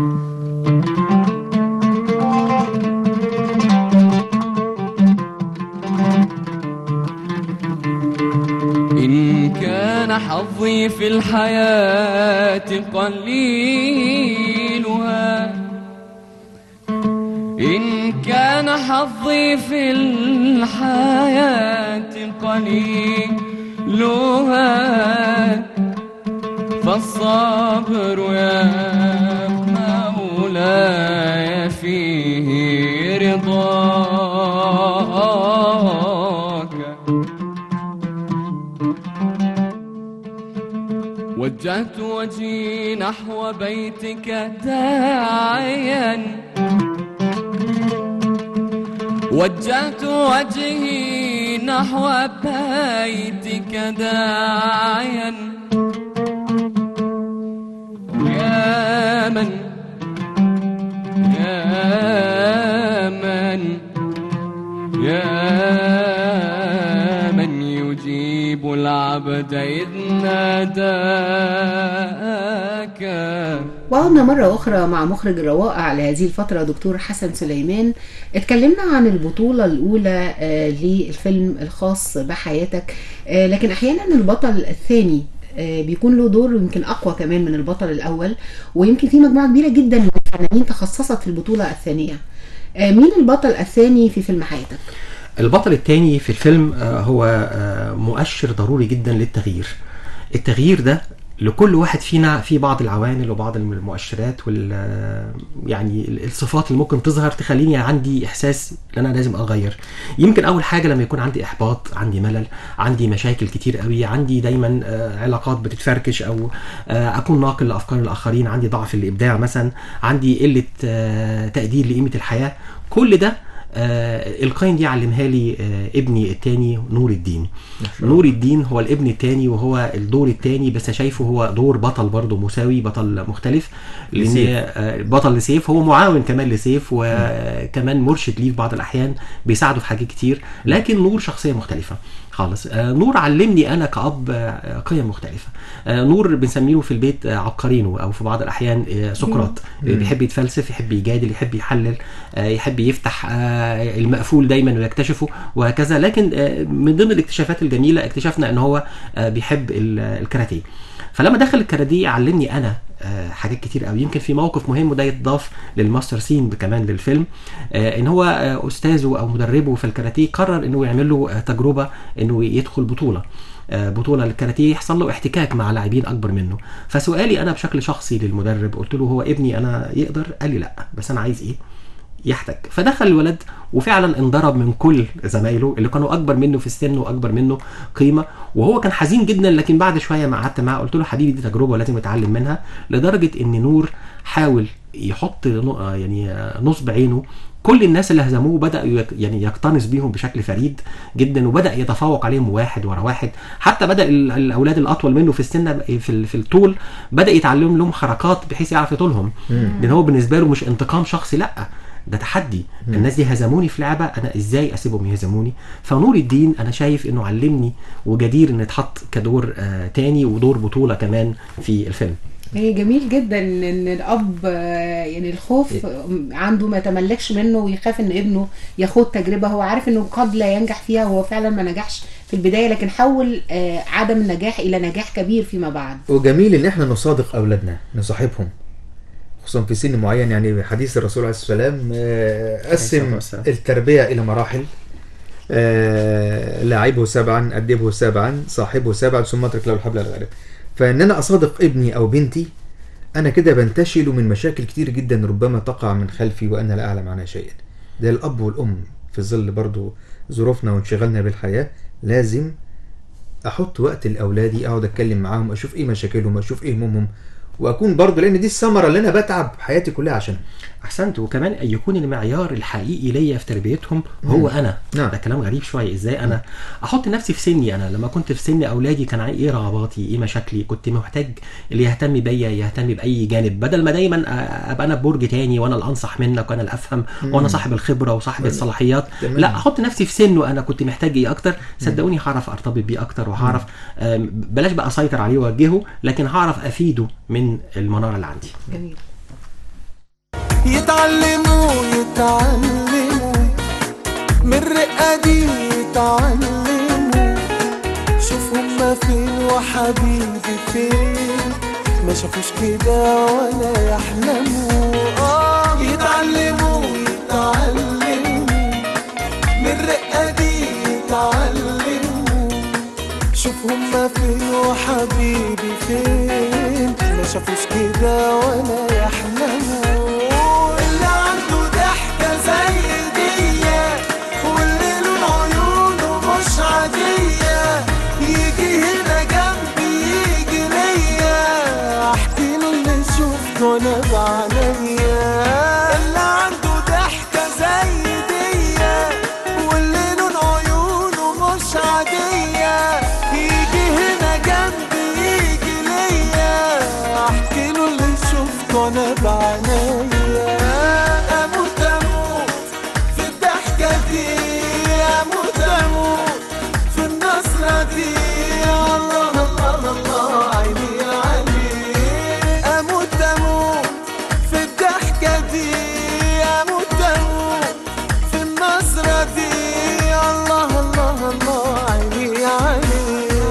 إن كان حظي في الحياة قليلها إن كان حظي في الحياة قليلها فالصبر يا مولاي فيه رضاك وجهت وجهي نحو بيتك داعيا وجهت وجهي نحو بيتك داعيا يا من يا من يا من يجيب العبد إذ ناداك وعدنا مرة أخرى مع مخرج الروائع لهذه الفترة دكتور حسن سليمان اتكلمنا عن البطولة الأولى آه، للفيلم الخاص بحياتك آه، لكن أحيانا البطل الثاني آه، بيكون له دور يمكن أقوى كمان من البطل الأول ويمكن في مجموعة كبيرة جدا من الفنانين تخصصت في البطولة الثانية آه، مين البطل الثاني في فيلم حياتك؟ البطل الثاني في الفيلم آه، هو آه، مؤشر ضروري جدا للتغيير التغيير ده لكل واحد فينا في بعض العوامل وبعض المؤشرات وال آه، يعني الصفات اللي ممكن تظهر تخليني عندي احساس ان انا لازم اغير يمكن اول حاجه لما يكون عندي احباط عندي ملل عندي مشاكل كتير قوي عندي دايما آه، علاقات بتتفركش او آه، اكون ناقل لافكار الاخرين عندي ضعف الابداع مثلا عندي قله آه، تقدير لقيمه الحياه كل ده آه القاين دي علمها لي آه ابني التاني نور الدين نور الدين هو الابن التاني وهو الدور التاني بس شايفه هو دور بطل برضه مساوي بطل مختلف لان لسيف. آه بطل لسيف هو معاون كمان لسيف وكمان مرشد ليه في بعض الاحيان بيساعده في حاجات كتير لكن نور شخصيه مختلفه خالص آه نور علمني انا كاب آه قيم مختلفه آه نور بنسميه في البيت آه عبقرينو او في بعض الاحيان آه سقراط مم. بيحب يتفلسف يحب يجادل يحب يحلل آه يحب يفتح آه المقفول دايما ويكتشفه وهكذا لكن آه من ضمن الاكتشافات الجميله اكتشفنا ان هو آه بيحب ال- الكاراتيه فلما دخل الكاراتيه علمني انا آه، حاجات كتير قوي يمكن في موقف مهم وده يتضاف للماستر سين كمان للفيلم آه، ان هو آه، استاذه او مدربه في الكاراتيه قرر انه يعمل له آه، تجربه انه يدخل بطوله آه، بطوله للكاراتيه يحصل له احتكاك مع لاعبين اكبر منه فسؤالي انا بشكل شخصي للمدرب قلت له هو ابني انا يقدر قال لي لا بس انا عايز ايه يحتك فدخل الولد وفعلا انضرب من كل زمايله اللي كانوا اكبر منه في السن واكبر منه قيمه وهو كان حزين جدا لكن بعد شويه ما قعدت معاه قلت له حبيبي دي تجربه لازم اتعلم منها لدرجه ان نور حاول يحط نو- يعني نصب عينه كل الناس اللي هزموه بدا يك- يعني يقتنص بيهم بشكل فريد جدا وبدا يتفوق عليهم واحد ورا واحد حتى بدا ال- الاولاد الاطول منه في السن في ال- في الطول بدا يتعلم لهم حركات بحيث يعرف يطولهم مم. لان هو بالنسبه له مش انتقام شخصي لا ده تحدي الناس دي هزموني في لعبه انا ازاي اسيبهم يهزموني فنور الدين انا شايف انه علمني وجدير ان يتحط كدور آه تاني ودور بطوله كمان في الفيلم هي جميل جدا ان الاب آه، يعني الخوف عنده ما يتملكش منه ويخاف ان ابنه يخوض تجربه هو عارف انه قد لا ينجح فيها وهو فعلا ما نجحش في البدايه لكن حول آه، عدم النجاح الى نجاح كبير فيما بعد وجميل ان احنا نصادق اولادنا نصاحبهم خصوصا في سن معين يعني حديث الرسول عليه الصلاه والسلام آه، قسم والسلام. التربيه الى مراحل آه، لاعبه سبعا ادبه سبعا صاحبه سبعا ثم اترك له الحبل الغارب فان انا اصادق ابني او بنتي انا كده بنتشل من مشاكل كتير جدا ربما تقع من خلفي وانا لا اعلم عنها شيئا ده الاب والام في ظل برضو ظروفنا وانشغالنا بالحياه لازم احط وقت لاولادي اقعد اتكلم معاهم اشوف ايه مشاكلهم اشوف ايه همومهم واكون برضو لان دي الثمره اللي انا بتعب حياتي كلها عشانها احسنت وكمان يكون المعيار الحقيقي ليا في تربيتهم هو مم. انا نعم. ده كلام غريب شويه ازاي انا احط نفسي في سني انا لما كنت في سن اولادي كان عندي ايه رغباتي ايه مشاكلي كنت محتاج اللي يهتم بيا يهتم باي جانب بدل ما دايما أ- ابقى انا ببرج تاني وانا اللي انصح منك وانا اللي افهم مم. وانا صاحب الخبره وصاحب تمام. الصلاحيات تمام. لا احط نفسي في سنه انا كنت محتاج ايه اكتر صدقوني هعرف ارتبط بيه اكتر وهعرف آم، بلاش بقى اسيطر عليه واوجهه لكن هعرف افيده من المناره اللي عندي جميل يتعلموا يتعلموا من الرقة دي يتعلموا شوف هما فين وحبيبي فين ما شافوش كده ولا يحلموا اه يتعلموا يتعلموا من الرقة دي يتعلموا شوف هما فين وحبيبي فين ما شافوش كده ولا يحلموا اللي عنده ضحكة زي دي واللي لون عيونه مش عادية يجي هنا جنبي يجي ليا احكي له اللي شفته انا بعينيا اللي عنده ضحكة زي دي واللي لون عيونه مش عادية يجي هنا جنبي يجي ليا احكي له اللي شفته انا بعينيا اموت اموت في الضحكة دي اموت اموت في النصرة دي الله الله الله عيني علي اموت اموت في الضحكة دي اموت اموت في النصرة دي الله الله الله عيني علي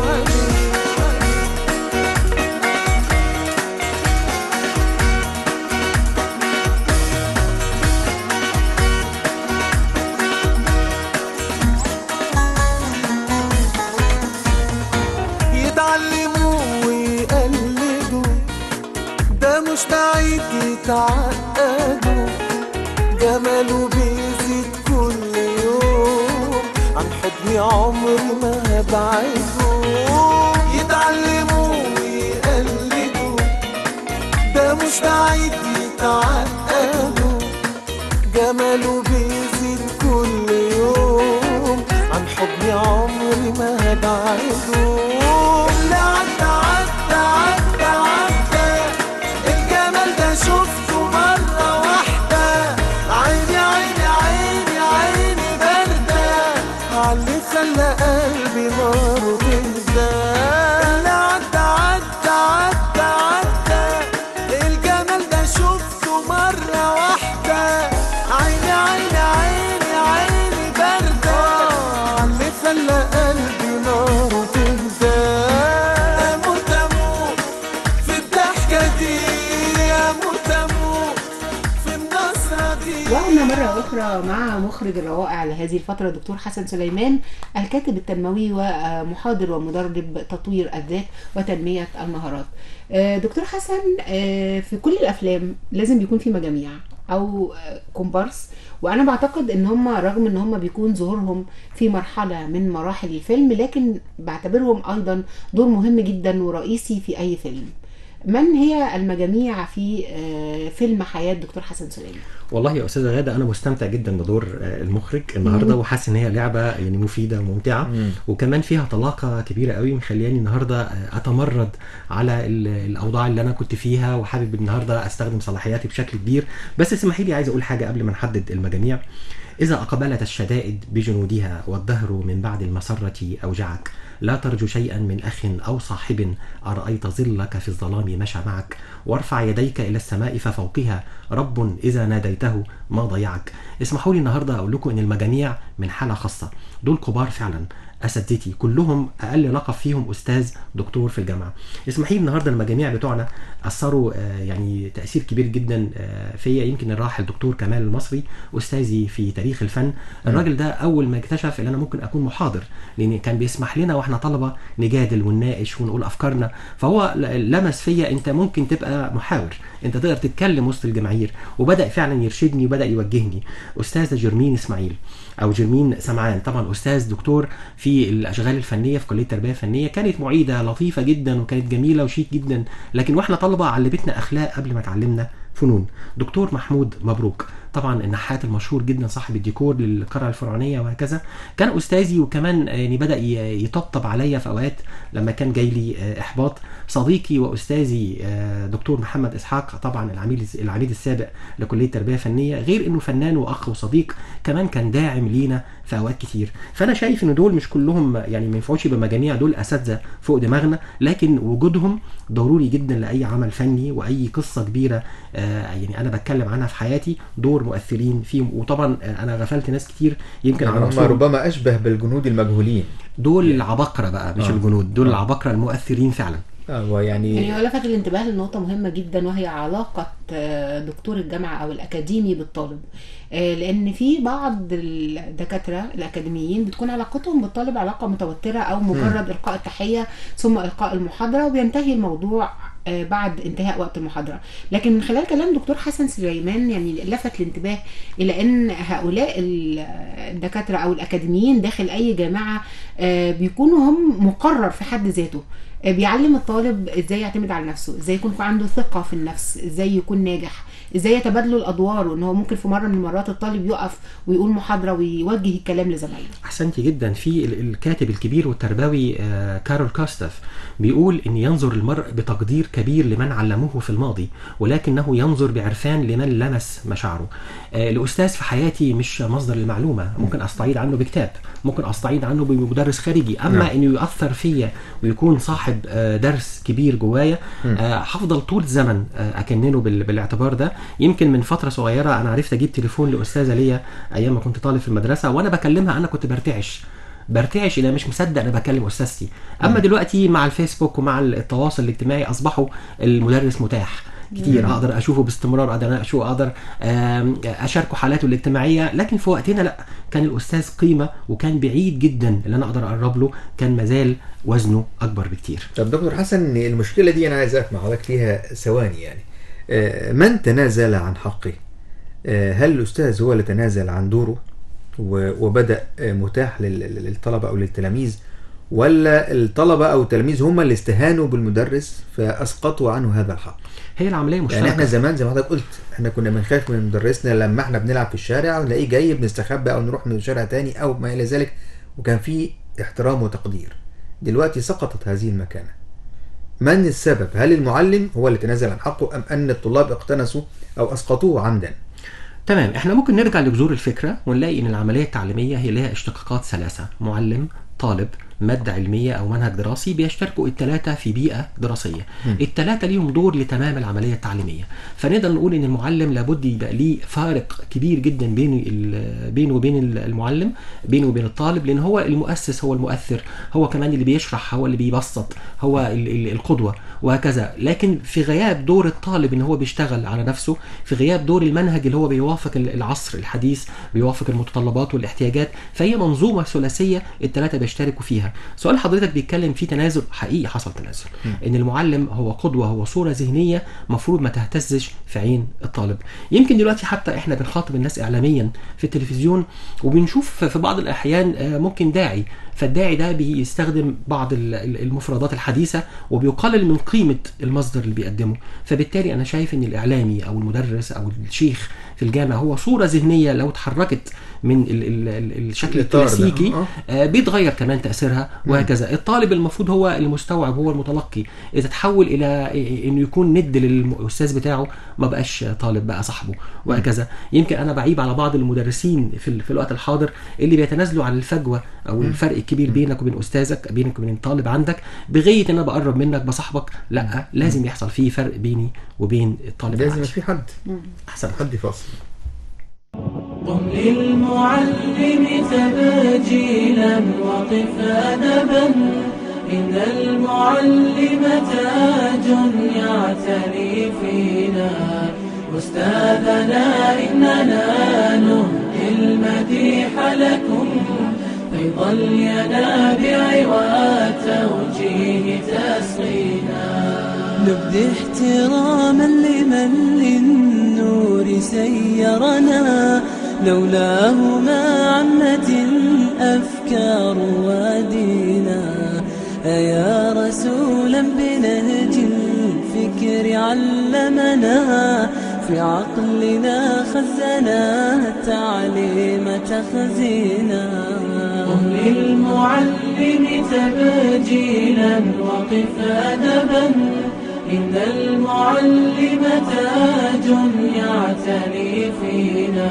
يتعلموا ويقلدوا ده مش بعيد يتعقدوا جماله بيزيد كل يوم عن حضني عمري ما هبعده يتعلموا ويقلدوا ده مش بعيد يتعقدوا جماله بيزيد كل يوم عن حضني عمري ما هبعده اللي عدى عدى عدى عدى الجمال ده شفته مرة واحدة عيني عيني عيني عيني باردة عاللي خلى قلبي ناره تهدى اللي عدى عدى عدى عدى الجمال ده شفته مرة واحدة عيني عيني عيني عيني باردة عاللي خلى قلبي ناره تهدى أموت أموت في الضحكة دي أموت أموت في النصرة دي وعدنا مرة أخرى مع مخرج الروائع لهذه الفترة دكتور حسن سليمان الكاتب التنموي ومحاضر ومدرب تطوير الذات وتنمية المهارات آه، دكتور حسن آه، في كل الأفلام لازم بيكون في مجاميع أو آه، كومبارس وأنا بعتقد إن هم رغم إن هم بيكون ظهورهم في مرحلة من مراحل الفيلم لكن بعتبرهم أيضا دور مهم جدا ورئيسي في أي فيلم من هي المجاميع في آه، فيلم حياة دكتور حسن سليمان والله يا استاذه غاده انا مستمتع جدا بدور آه، المخرج النهارده مم. وحاسس ان هي لعبه يعني مفيده وممتعه مم. وكمان فيها طلاقه كبيره قوي مخلياني النهارده آه، اتمرد على ال- الاوضاع اللي انا كنت فيها وحابب النهارده استخدم صلاحياتي بشكل كبير بس اسمحي لي عايز اقول حاجه قبل ما نحدد المجاميع إذا أقبلت الشدائد بجنودها والدهر من بعد المسرة أوجعك لا ترجو شيئا من أخ أو صاحب أرأيت ظلك في الظلام مشى معك وارفع يديك إلى السماء ففوقها رب إذا ناديته ما ضيعك اسمحوا لي النهاردة أقول لكم إن المجاميع من حالة خاصة دول كبار فعلا اساتذتي كلهم اقل لقب فيهم استاذ دكتور في الجامعه اسمحي لي النهارده المجاميع بتوعنا اثروا آه، يعني تاثير كبير جدا آه، فيا يمكن الراحل الدكتور كمال المصري استاذي في تاريخ الفن الراجل ده اول ما اكتشف ان انا ممكن اكون محاضر لان كان بيسمح لنا واحنا طلبه نجادل ونناقش ونقول افكارنا فهو ل- لمس فيا انت ممكن تبقى محاور انت تقدر تتكلم وسط الجماهير وبدا فعلا يرشدني وبدا يوجهني استاذه جرمين اسماعيل او جرمين سمعان طبعا استاذ دكتور في الاشغال الفنيه في كليه التربيه الفنيه كانت معيده لطيفه جدا وكانت جميله وشيك جدا لكن واحنا طلبه علمتنا اخلاق قبل ما تعلمنا فنون دكتور محمود مبروك طبعا النحات المشهور جدا صاحب الديكور للقريه الفرعونيه وهكذا كان استاذي وكمان يعني بدا ي- يطبطب عليا في اوقات لما كان جاي لي آه، احباط صديقي واستاذي آه، دكتور محمد اسحاق طبعا العميد العميد السابق لكليه التربيه الفنيه غير انه فنان واخ وصديق كمان كان داعم لينا في اوقات كتير فانا شايف ان دول مش كلهم يعني ما ينفعوش يبقى مجاميع دول اساتذه فوق دماغنا لكن وجودهم ضروري جدا لاي عمل فني واي قصه كبيره آه، يعني انا بتكلم عنها في حياتي دور مؤثرين فيهم وطبعا آه، انا غفلت ناس كتير يمكن يعني على هم راسهم ربما اشبه بالجنود المجهولين دول العباقره بقى مش آه. الجنود دول آه. العباقره المؤثرين فعلا اه يعني يعني هو لفت الانتباه لنقطة مهمة جدا وهي علاقة آه، دكتور الجامعة أو الأكاديمي بالطالب آه، لأن في بعض الدكاترة الأكاديميين بتكون علاقتهم بالطالب علاقة متوترة أو مجرد إلقاء التحية ثم إلقاء المحاضرة وبينتهي الموضوع آه، بعد انتهاء وقت المحاضرة لكن من خلال كلام دكتور حسن سليمان يعني لفت الانتباه إلى أن هؤلاء ال- الدكاترة أو الأكاديميين داخل أي جامعة آه، بيكونوا هم مقرر في حد ذاته آه، بيعلم الطالب ازاي يعتمد على نفسه ازاي يكون عنده ثقة في النفس ازاي يكون ناجح ازاي يتبادلوا الادوار وان هو ممكن في مرة من المرات الطالب يقف ويقول محاضرة ويوجه الكلام لزمايله احسنتي جدا في ال- الكاتب الكبير والتربوي آه، كارول كاستف بيقول ان ينظر المرء بتقدير كبير لمن علموه في الماضي ولكنه ينظر بعرفان لمن لمس مشاعره آه، الاستاذ في حياتي مش مصدر المعلومه ممكن استعيد عنه بكتاب ممكن استعيد عنه بمدرس خارجي اما نعم. انه يؤثر فيا ويكون صاحب آه، درس كبير جوايا مم. آه، هفضل طول الزمن آه، اكننه بال- بالاعتبار ده يمكن من فتره صغيره انا عرفت اجيب تليفون لاستاذه ليا ايام ما كنت طالب في المدرسه وانا بكلمها انا كنت برتعش برتعش انا مش مصدق انا بكلم استاذتي اما دلوقتي مع الفيسبوك ومع التواصل الاجتماعي اصبحوا المدرس متاح كتير مم. اقدر اشوفه باستمرار اقدر اشوفه اقدر آم، اشاركه حالاته الاجتماعيه لكن في وقتنا لا كان الاستاذ قيمه وكان بعيد جدا اللي انا اقدر اقرب له كان مازال وزنه اكبر بكتير طب دكتور حسن المشكلة دي أنا عايز أقف مع حضرتك فيها ثواني يعني آه، من تنازل عن حقه؟ آه، هل الأستاذ هو اللي تنازل عن دوره و- وبدأ آه، متاح لل- لل- للطلبة أو للتلاميذ ولا الطلبة أو التلاميذ هم اللي استهانوا بالمدرس فأسقطوا عنه هذا الحق؟ هي العمليه مشتركه يعني احنا زمان زي ما حضرتك قلت احنا كنا بنخاف من مدرسنا لما احنا بنلعب في الشارع ونلاقيه جاي بنستخبى او نروح من شارع تاني او ما الى ذلك وكان في احترام وتقدير دلوقتي سقطت هذه المكانه من السبب هل المعلم هو اللي تنازل عن حقه ام ان الطلاب اقتنصوا او اسقطوه عمدا تمام احنا ممكن نرجع لجذور الفكره ونلاقي ان العمليه التعليميه هي لها اشتقاقات ثلاثه معلم طالب مادة علمية أو منهج دراسي بيشتركوا الثلاثة في بيئة دراسية مم. الثلاثة ليهم دور لتمام العملية التعليمية فنقدر نقول إن المعلم لابد يبقى ليه فارق كبير جدا بين ال- بينه وبين المعلم بينه وبين الطالب لأن هو المؤسس هو المؤثر هو كمان اللي بيشرح هو اللي بيبسط هو ال- ال- القدوة وهكذا لكن في غياب دور الطالب ان هو بيشتغل على نفسه في غياب دور المنهج اللي هو بيوافق ال- العصر الحديث بيوافق المتطلبات والاحتياجات فهي منظومة ثلاثية الثلاثة بيشتركوا فيها سؤال حضرتك بيتكلم فيه تنازل حقيقي حصل تنازل ان المعلم هو قدوه هو صوره ذهنيه مفروض ما تهتزش في عين الطالب يمكن دلوقتي حتى احنا بنخاطب الناس اعلاميا في التلفزيون وبنشوف في بعض الاحيان آه، ممكن داعي فالداعي ده بيستخدم بعض ال- ال- المفردات الحديثه وبيقلل من قيمه المصدر اللي بيقدمه فبالتالي انا شايف ان الاعلامي او المدرس او الشيخ في الجامعه هو صوره ذهنيه لو اتحركت من ال ال ال الشكل الإطار ده. الكلاسيكي آه. آه، بيتغير كمان تاثيرها مم. وهكذا الطالب المفروض هو المستوعب هو المتلقي اذا تحول الى انه يكون ند للاستاذ بتاعه ما بقاش طالب بقى صاحبه وهكذا يمكن انا بعيب على بعض المدرسين في, ال- في الوقت الحاضر اللي بيتنازلوا عن الفجوه او مم. الفرق الكبير بينك وبين استاذك بينك وبين الطالب عندك بغيه ان انا بقرب منك بصاحبك لا لازم يحصل فيه فرق بيني وبين الطالب لازم العادي. في حد احسن حد يفصل قم للمعلم تبجيلا وقف أدبا إن المعلم تاج يعتني فينا أستاذنا إننا نهدي المديح لكم فيض الينابع والتوجيه تسقينا نبدي احتراما لمن للنور سيرنا لولاه ما عمت الأفكار ودينا أيا رسولا بنهج الفكر علمنا في عقلنا خزنا التعليم تخزينا قم للمعلم تبجيلا وقف أدبا إن المعلم تاج يعتني فينا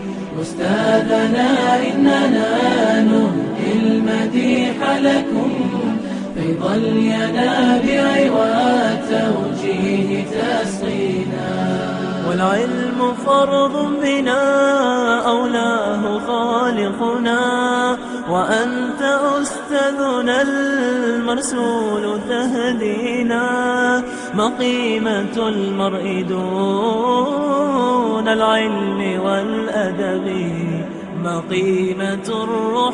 أستاذنا إننا نهدي المديح لكم فيض الينابع والتوجيه تسقينا والعلم فرض بنا أولاه خالقنا وأنت أستاذنا المرسول تهدينا مقيمة المرء دون العلم والأدب مقيمة الروح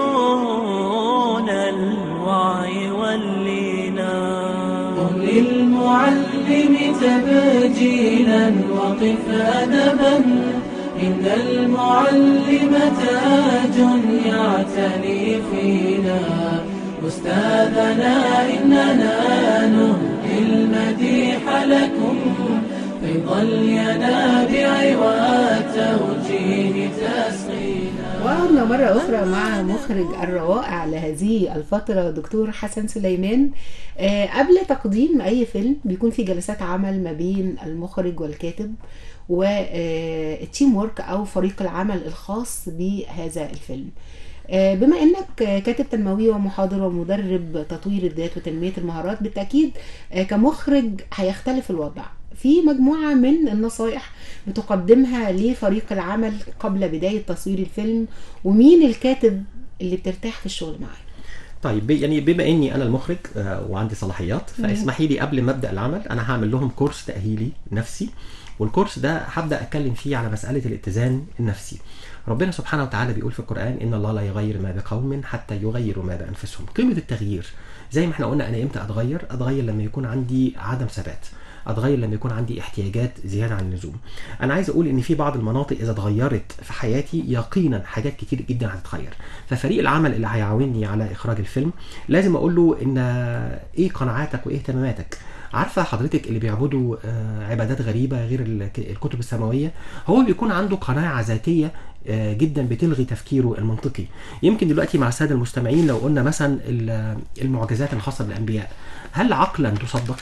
دون الوعي واللينا قم للمعلم تبجيلا وقف أدبا إن المعلم تاج يعتني فينا أستاذنا إننا نهدي المديح لكم فيض الينابع والتوجيه تسقينا وعدنا مرة أخرى مع مخرج الروائع لهذه الفترة دكتور حسن سليمان آه، قبل تقديم أي فيلم بيكون في جلسات عمل ما بين المخرج والكاتب والتيم وورك أو فريق العمل الخاص بهذا الفيلم آه، بما انك آه، كاتب تنموي ومحاضر ومدرب تطوير الذات وتنميه المهارات بالتاكيد آه، كمخرج هيختلف الوضع في مجموعه من النصائح بتقدمها لفريق العمل قبل بدايه تصوير الفيلم ومين الكاتب اللي بترتاح في الشغل معاه طيب ب- يعني بما اني انا المخرج آه، وعندي صلاحيات مم. فاسمحي لي قبل ما ابدا العمل انا هعمل لهم كورس تاهيلي نفسي والكورس ده هبدا اتكلم فيه على مساله الاتزان النفسي ربنا سبحانه وتعالى بيقول في القران ان الله لا يغير ما بقوم حتى يغيروا ما بانفسهم قيمه التغيير زي ما احنا قلنا انا امتى اتغير اتغير لما يكون عندي عدم ثبات اتغير لما يكون عندي احتياجات زياده عن اللزوم انا عايز اقول ان في بعض المناطق اذا اتغيرت في حياتي يقينا حاجات كتير جدا هتتغير ففريق العمل اللي هيعاوني على اخراج الفيلم لازم اقول له ان ايه قناعاتك وايه اهتماماتك عارفه حضرتك اللي بيعبدوا آه، عبادات غريبه غير الك- الكتب السماويه هو بيكون عنده قناعه ذاتيه آه، جدا بتلغي تفكيره المنطقي يمكن دلوقتي مع الساده المستمعين لو قلنا مثلا ال- المعجزات الخاصه بالانبياء هل عقلا تصدق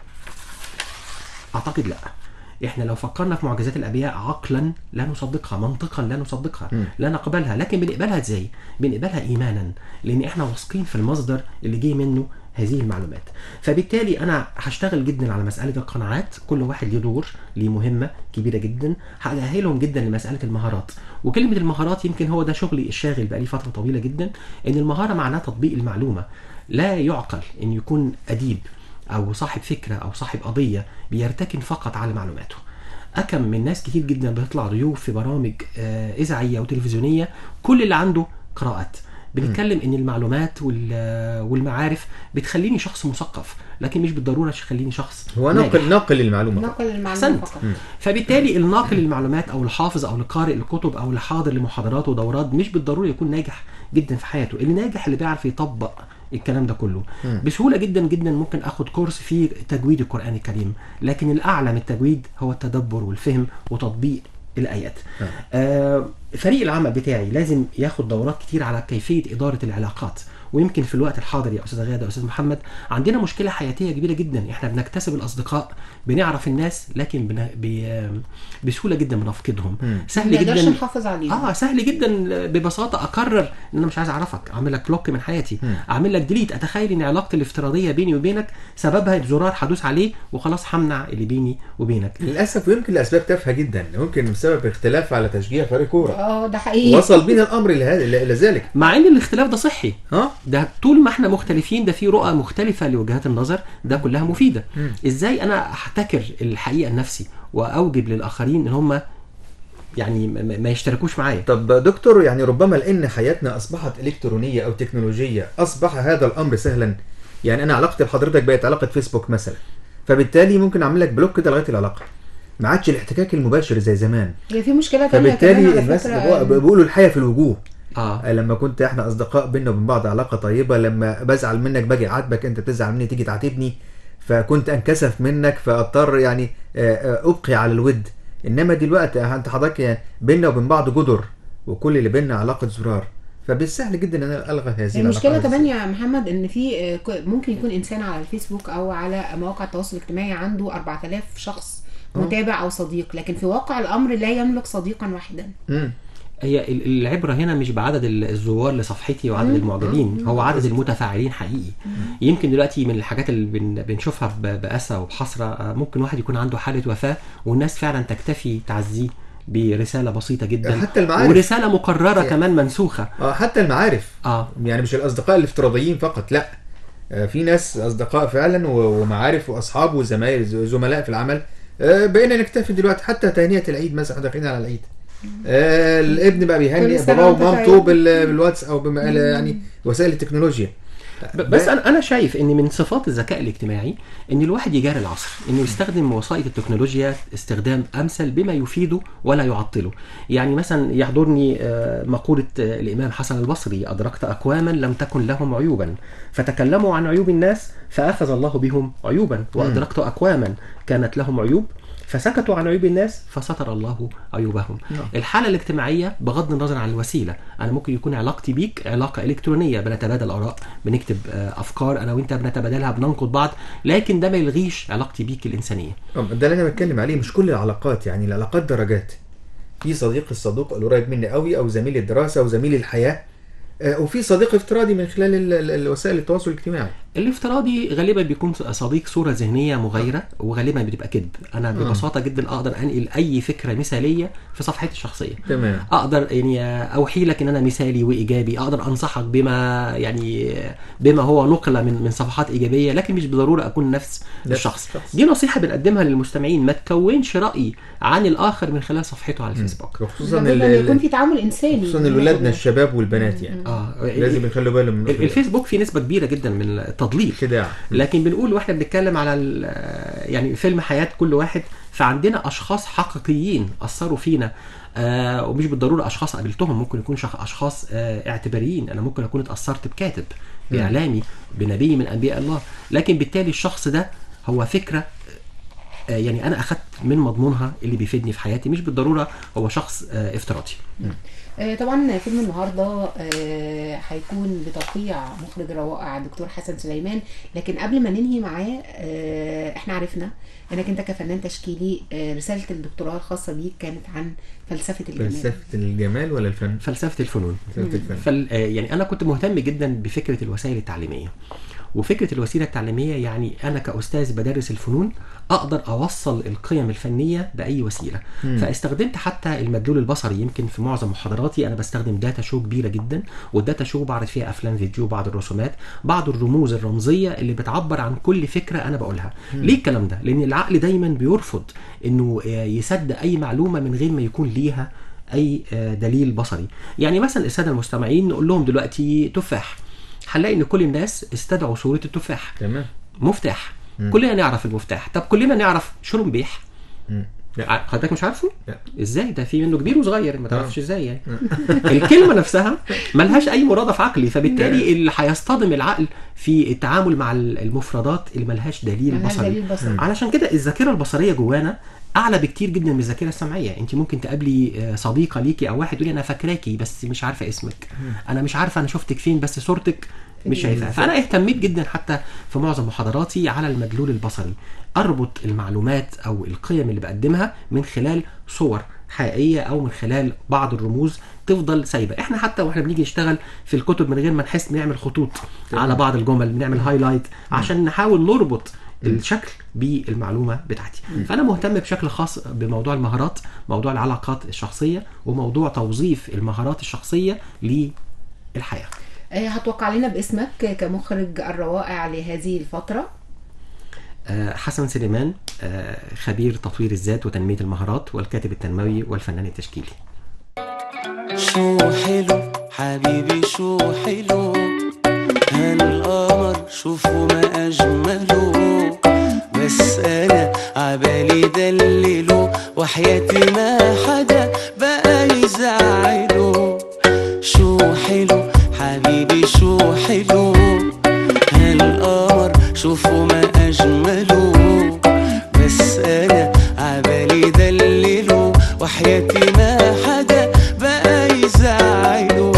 اعتقد لا احنا لو فكرنا في معجزات الانبياء عقلا لا نصدقها منطقا لا نصدقها مم. لا نقبلها لكن بنقبلها ازاي بنقبلها ايمانا لان احنا واثقين في المصدر اللي جه منه هذه المعلومات فبالتالي انا هشتغل جدا على مساله القناعات كل واحد ليه دور ليه مهمه كبيره جدا هأهلهم جدا لمساله المهارات وكلمه المهارات يمكن هو ده شغلي الشاغل بقالي فتره طويله جدا ان المهاره معناها تطبيق المعلومه لا يعقل ان يكون اديب او صاحب فكره او صاحب قضيه بيرتكن فقط على معلوماته اكم من ناس كتير جدا بتطلع ضيوف في برامج آه، اذاعيه وتلفزيونيه كل اللي عنده قراءات بنتكلم ان المعلومات وال- والمعارف بتخليني شخص مثقف لكن مش بالضروره تخليني شخص هو ناجح. ناقل ناقل للمعلومه نقل المعلومة احسنت فقط فبالتالي الناقل للمعلومات او الحافظ او القارئ الكتب او اللي حاضر لمحاضرات ودورات مش بالضروره يكون ناجح جدا في حياته اللي ناجح اللي بيعرف يطبق الكلام ده كله مم. بسهوله جدا جدا ممكن اخد كورس في تجويد القران الكريم لكن الاعلى من التجويد هو التدبر والفهم وتطبيق الايات آه فريق العمل بتاعي لازم ياخد دورات كتير على كيفيه اداره العلاقات ويمكن في الوقت الحاضر يا استاذ غاده استاذ محمد عندنا مشكله حياتيه كبيره جدا احنا بنكتسب الاصدقاء بنعرف الناس لكن بن... ب... بسهوله جدا بنفقدهم سهل ما نقدرش جدا نحافظ عليهم اه سهل جدا ببساطه اقرر ان انا مش عايز اعرفك اعمل لك بلوك من حياتي مم. اعمل لك ديليت اتخيل ان علاقتي الافتراضيه بيني وبينك سببها زرار هدوس عليه وخلاص همنع اللي بيني وبينك للاسف ويمكن لاسباب تافهه جدا ممكن بسبب اختلاف على تشجيع فريق كوره اه ده حقيقي وصل بينا الامر لهذا الى ذلك مع ان الاختلاف ده صحي اه ده طول ما احنا مختلفين ده في رؤى مختلفه لوجهات النظر ده كلها مفيده مم. ازاي انا احتكر الحقيقه لنفسي واوجب للاخرين ان هم يعني ما- ما ما يشتركوش معايا طب دكتور يعني ربما لان حياتنا اصبحت الكترونيه او تكنولوجيه اصبح هذا الامر سهلا يعني انا علاقتي بحضرتك بقت علاقه فيسبوك مثلا فبالتالي ممكن اعمل لك بلوك كده لغايه العلاقه ما عادش الاحتكاك المباشر زي زمان هي في مشكله تانية كمان فبالتالي على الناس فكرة، بيقولوا- بيقولوا الحياه في الوجوه اه لما كنت احنا اصدقاء بينا وبين بعض علاقه طيبه لما بزعل منك باجي اعاتبك انت تزعل مني تيجي تعاتبني فكنت انكسف منك فاضطر يعني آه، آه، ابقي على الود انما دلوقتي انت حضرتك يعني بينا وبين بعض جدر وكل اللي بينا علاقه زرار فبالسهل جدا ان انا الغى هذه المشكله العلاقات. كمان يا محمد ان في آه، ك- ممكن يكون انسان على الفيسبوك او على مواقع التواصل الاجتماعي عنده 4000 شخص آه. متابع او صديق لكن في واقع الامر لا يملك صديقا واحدا مم. هي ال- العبره هنا مش بعدد ال- الزوار لصفحتي وعدد مم. المعجبين مم. هو عدد المتفاعلين حقيقي يمكن دلوقتي من الحاجات اللي بن- بنشوفها ب- بأسى وبحسرة آه، ممكن واحد يكون عنده حالة وفاة والناس فعلا تكتفي تعزيه برسالة بسيطة جدا حتى المعارف. ورسالة مكررة يعني- كمان منسوخة اه حتى المعارف اه يعني مش الاصدقاء الافتراضيين فقط لا آه، في ناس اصدقاء فعلا و- ومعارف واصحاب وزمايل ز- زملاء في العمل آه، بقينا نكتفي دلوقتي حتى تهنئه العيد مثلا إحنا داخلين على العيد آه، الابن بقى بيهنئ كل سنة باباه وأنت ومامته طيب. بال- بالواتس او بما يعني وسائل التكنولوجيا ب- بس انا انا شايف ان من صفات الذكاء الاجتماعي ان الواحد يجاري العصر انه يستخدم وسائط التكنولوجيا استخدام امثل بما يفيده ولا يعطله يعني مثلا يحضرني آه، مقوله آه، الامام حسن البصري ادركت اقواما لم تكن لهم عيوبا فتكلموا عن عيوب الناس فاخذ الله بهم عيوبا وادركت اقواما كانت لهم عيوب فسكتوا عن عيوب الناس فستر الله عيوبهم نعم. الحالة الاجتماعية بغض النظر عن الوسيلة أنا ممكن يكون علاقتي بيك علاقة إلكترونية بنتبادل آراء بنكتب آه، أفكار أنا وأنت بنتبادلها بننقد بعض لكن ده ما يلغيش علاقتي بيك الإنسانية آه، ده اللي انا بتكلم عليه مش كل العلاقات يعني العلاقات درجات في صديق الصدوق القريب مني قوي او زميل الدراسه او زميل الحياه آه، وفي صديق افتراضي من خلال ال- ال- الوسائل التواصل الاجتماعي الافتراضي غالبا بيكون صديق صورة ذهنية مغايرة وغالبا بتبقى كذب أنا آه. ببساطة جدا أقدر أنقل أي فكرة مثالية في صفحتي الشخصية تمام اقدر يعني اوحي لك ان انا مثالي وايجابي اقدر انصحك بما يعني بما هو نقل من من صفحات ايجابيه لكن مش بالضروره اكون نفس نفس الشخص الشخص. دي نصيحه بنقدمها للمستمعين ما تكونش راي عن الاخر من خلال صفحته على الفيسبوك وخصوصا لابد ال- ان يكون ال- في تعامل انساني خصوصا ولادنا الشباب والبنات يعني اه لازم يخلوا بالهم من ال- الفيسبوك فيه نسبه كبيره جدا من التضليل خداع لكن بنقول واحنا بنتكلم على ال- يعني فيلم حياه كل واحد فعندنا اشخاص حقيقيين اثروا فينا آه ومش بالضروره اشخاص قابلتهم ممكن يكون شخ اشخاص آه اعتباريين انا ممكن اكون اتاثرت بكاتب مم. باعلامي بنبي من انبياء الله لكن بالتالي الشخص ده هو فكره آه يعني انا اخذت من مضمونها اللي بيفيدني في حياتي مش بالضروره هو شخص آه افتراضي آه، طبعا فيلم النهارده آه، هيكون بتوقيع مخرج الروائع الدكتور حسن سليمان لكن قبل ما ننهي معاه آه، احنا عرفنا انك انت كفنان تشكيلي آه، رساله الدكتوراه الخاصه بيك كانت عن فلسفه الجمال فلسفه الجمال ولا الفن؟ فلسفه الفنون فلسفه الفن فال آه، يعني انا كنت مهتم جدا بفكره الوسائل التعليميه وفكره الوسيله التعليميه يعني انا كاستاذ بدرس الفنون اقدر اوصل القيم الفنيه باي وسيله مم. فاستخدمت حتى المدلول البصري يمكن في معظم محاضراتي انا بستخدم داتا شو كبيره جدا والداتا شو بعرض فيها افلام فيديو بعض الرسومات بعض الرموز الرمزيه اللي بتعبر عن كل فكره انا بقولها مم. ليه الكلام ده لان العقل دايما بيرفض انه آه، يصدق اي معلومه من غير ما يكون ليها اي آه، دليل بصري يعني مثلا الساده المستمعين نقول لهم دلوقتي تفاح هنلاقي ان كل الناس استدعوا صوره التفاح تمام مفتاح مم. كلنا نعرف المفتاح طب كلنا نعرف شرمبيح مم. ع- حضرتك مش عارفه؟ ازاي ده في منه كبير وصغير ما تعرفش آه. ازاي يعني الكلمه نفسها ملهاش اي مرادف عقلي فبالتالي اللي هيصطدم العقل في التعامل مع المفردات اللي ملهاش دليل ملهاش بصري دليل بصري. علشان كده الذاكره البصريه جوانا اعلى بكتير جدا من الذاكره السمعيه انت ممكن تقابلي آه، صديقه ليكي او واحد يقول انا فاكراكي بس مش عارفه اسمك انا مش عارفه انا شفتك فين بس صورتك مش شايفها فانا اهتميت جدا حتى في معظم محاضراتي على المدلول البصري اربط المعلومات او القيم اللي بقدمها من خلال صور حقيقيه او من خلال بعض الرموز تفضل سايبه احنا حتى واحنا بنيجي نشتغل في الكتب من غير ما نحس بنعمل خطوط على بعض الجمل بنعمل هايلايت عشان نحاول نربط الشكل بالمعلومه بتاعتي فانا مهتم بشكل خاص بموضوع المهارات موضوع العلاقات الشخصيه وموضوع توظيف المهارات الشخصيه للحياه آه، هتوقع لنا باسمك كمخرج الروائع لهذه الفترة آه، حسن سليمان آه، خبير تطوير الذات وتنميه المهارات والكاتب التنموي والفنان التشكيلي شو حلو حبيبي شو حلو هالقمر شوفوا ما أجمله بس أنا عبالي دلله وحياتي ما حدا بقى يزعله شو حلو حبيبي شو حلو هالقمر شوفوا ما أجمله بس أنا عبالي دلله وحياتي ما حدا بقى يزعله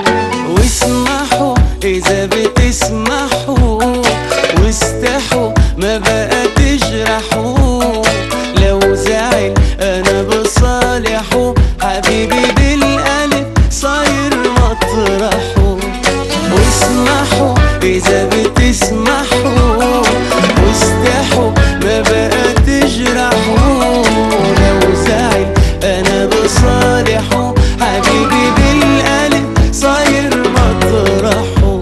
واسمحوا إذا بتسمحوا واستحوا ما بقى تجرحوا لو زعل أنا بصالحه حبيبي بالقلب صاير مطرحه واسمحوا إذا بتسمحوا واستحوا ما بقى تجرحوا لو زعل أنا بصالحه حبيبي بالقلب صاير مطرحه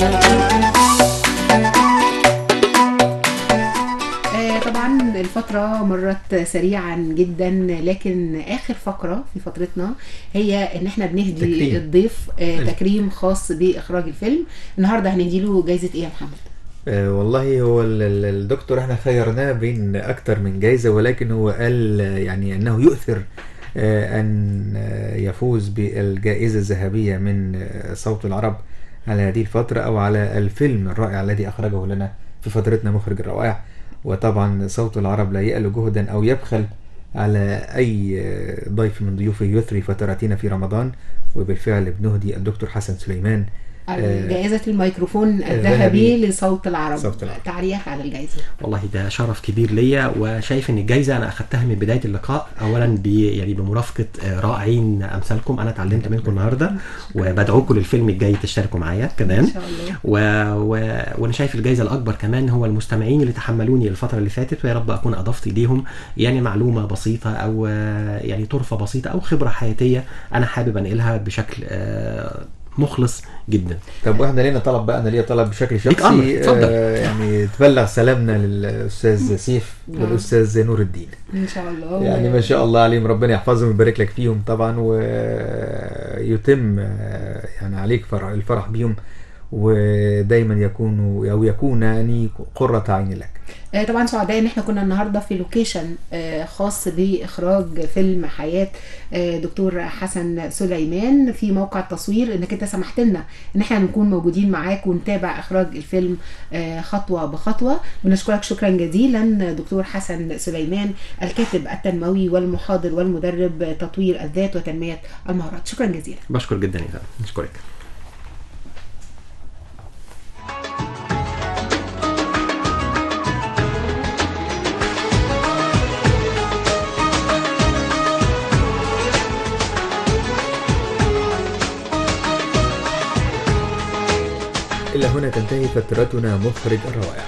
آه، طبعا الفترة مرت سريعا جدا لكن آخر فقرة في فترتنا هي إن احنا بنهدي تكريم. الضيف آه، تكريم خاص بإخراج الفيلم النهاردة هندي له جايزة إيه يا محمد؟ آه، والله هو ال- ال- الدكتور احنا خيرناه بين اكتر من جايزة ولكن هو قال آه، يعني انه يؤثر آه، ان آه، يفوز بالجائزة الذهبية من آه، صوت العرب على هذه الفترة او على الفيلم الرائع الذي اخرجه لنا في فترتنا مخرج الروائع وطبعا صوت العرب لا يأل جهدا او يبخل على اي آه، ضيف من ضيوفه يثري فتراتنا في رمضان وبالفعل بنهدي الدكتور حسن سليمان آه، جائزة الميكروفون الذهبي الذهبي لصوت العرب صوت العرب. تعليق على الجائزة والله ده شرف كبير ليا وشايف ان الجايزه انا اخدتها من بدايه اللقاء اولا ب يعني بمرافقه آه، رائعين امثالكم انا اتعلمت منكم النهارده وبدعوكم للفيلم الجاي تشتركوا معايا كمان إن شاء الله. و... و... وانا شايف الجائزه الاكبر كمان هو المستمعين اللي تحملوني الفتره اللي فاتت ويا رب اكون اضفت ليهم يعني معلومه بسيطه او آه، يعني طرفه بسيطه او خبره حياتيه انا حابب انقلها بشكل آه، مخلص جدا طب واحنا لينا طلب بقى انا ليا طلب بشكل ليك أمر، شخصي اتفضل. آه يعني تبلغ سلامنا للاستاذ سيف نعم. والاستاذ نور الدين إن شاء الله يعني ما شاء الله عليهم ربنا يحفظهم ويبارك لك فيهم طبعا ويتم آه، يعني عليك فرح الفرح بيهم ودايما يكونوا او يكون يعني قرة عين لك آه، طبعا سعداء ان احنا كنا النهارده في لوكيشن آه، خاص باخراج فيلم حياه آه، دكتور حسن سليمان في موقع التصوير انك انت سمحت لنا ان احنا نكون موجودين معاك ونتابع اخراج الفيلم آه، خطوه بخطوه بنشكرك شكرا جزيلا دكتور حسن سليمان الكاتب التنموي والمحاضر والمدرب تطوير الذات وتنميه المهارات شكرا جزيلا بشكر جدا يا فندم بشكرك إلى هنا تنتهي فترتنا مخرج الروائع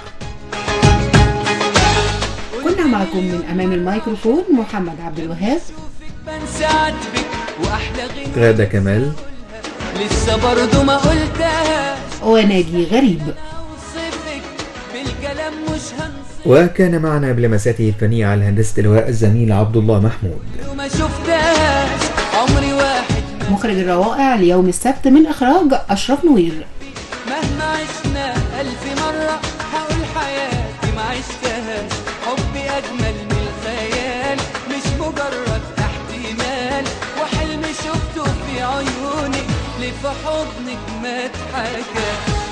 كنا معكم من امام الميكروفون محمد عبد الوهاب بنسى بك واحلى غنى غادة كمال لسه برضو ما قلتهاش وناجي غريب اوصفك بالكلام مش هنصف وكان معنا بلمساته الفنية على هندسة اللواء الزميل عبد الله محمود وما شفتهاش عمري واحد مخرج الروائع ليوم السبت من إخراج أشرف نوير مهما عشنا ألف مرة هقول حياتي ما عشتهاش حبي أجمل من الخيال مش مجرد احتمال وحلم شفته في عيونك اللي في حضنك ما اتحكى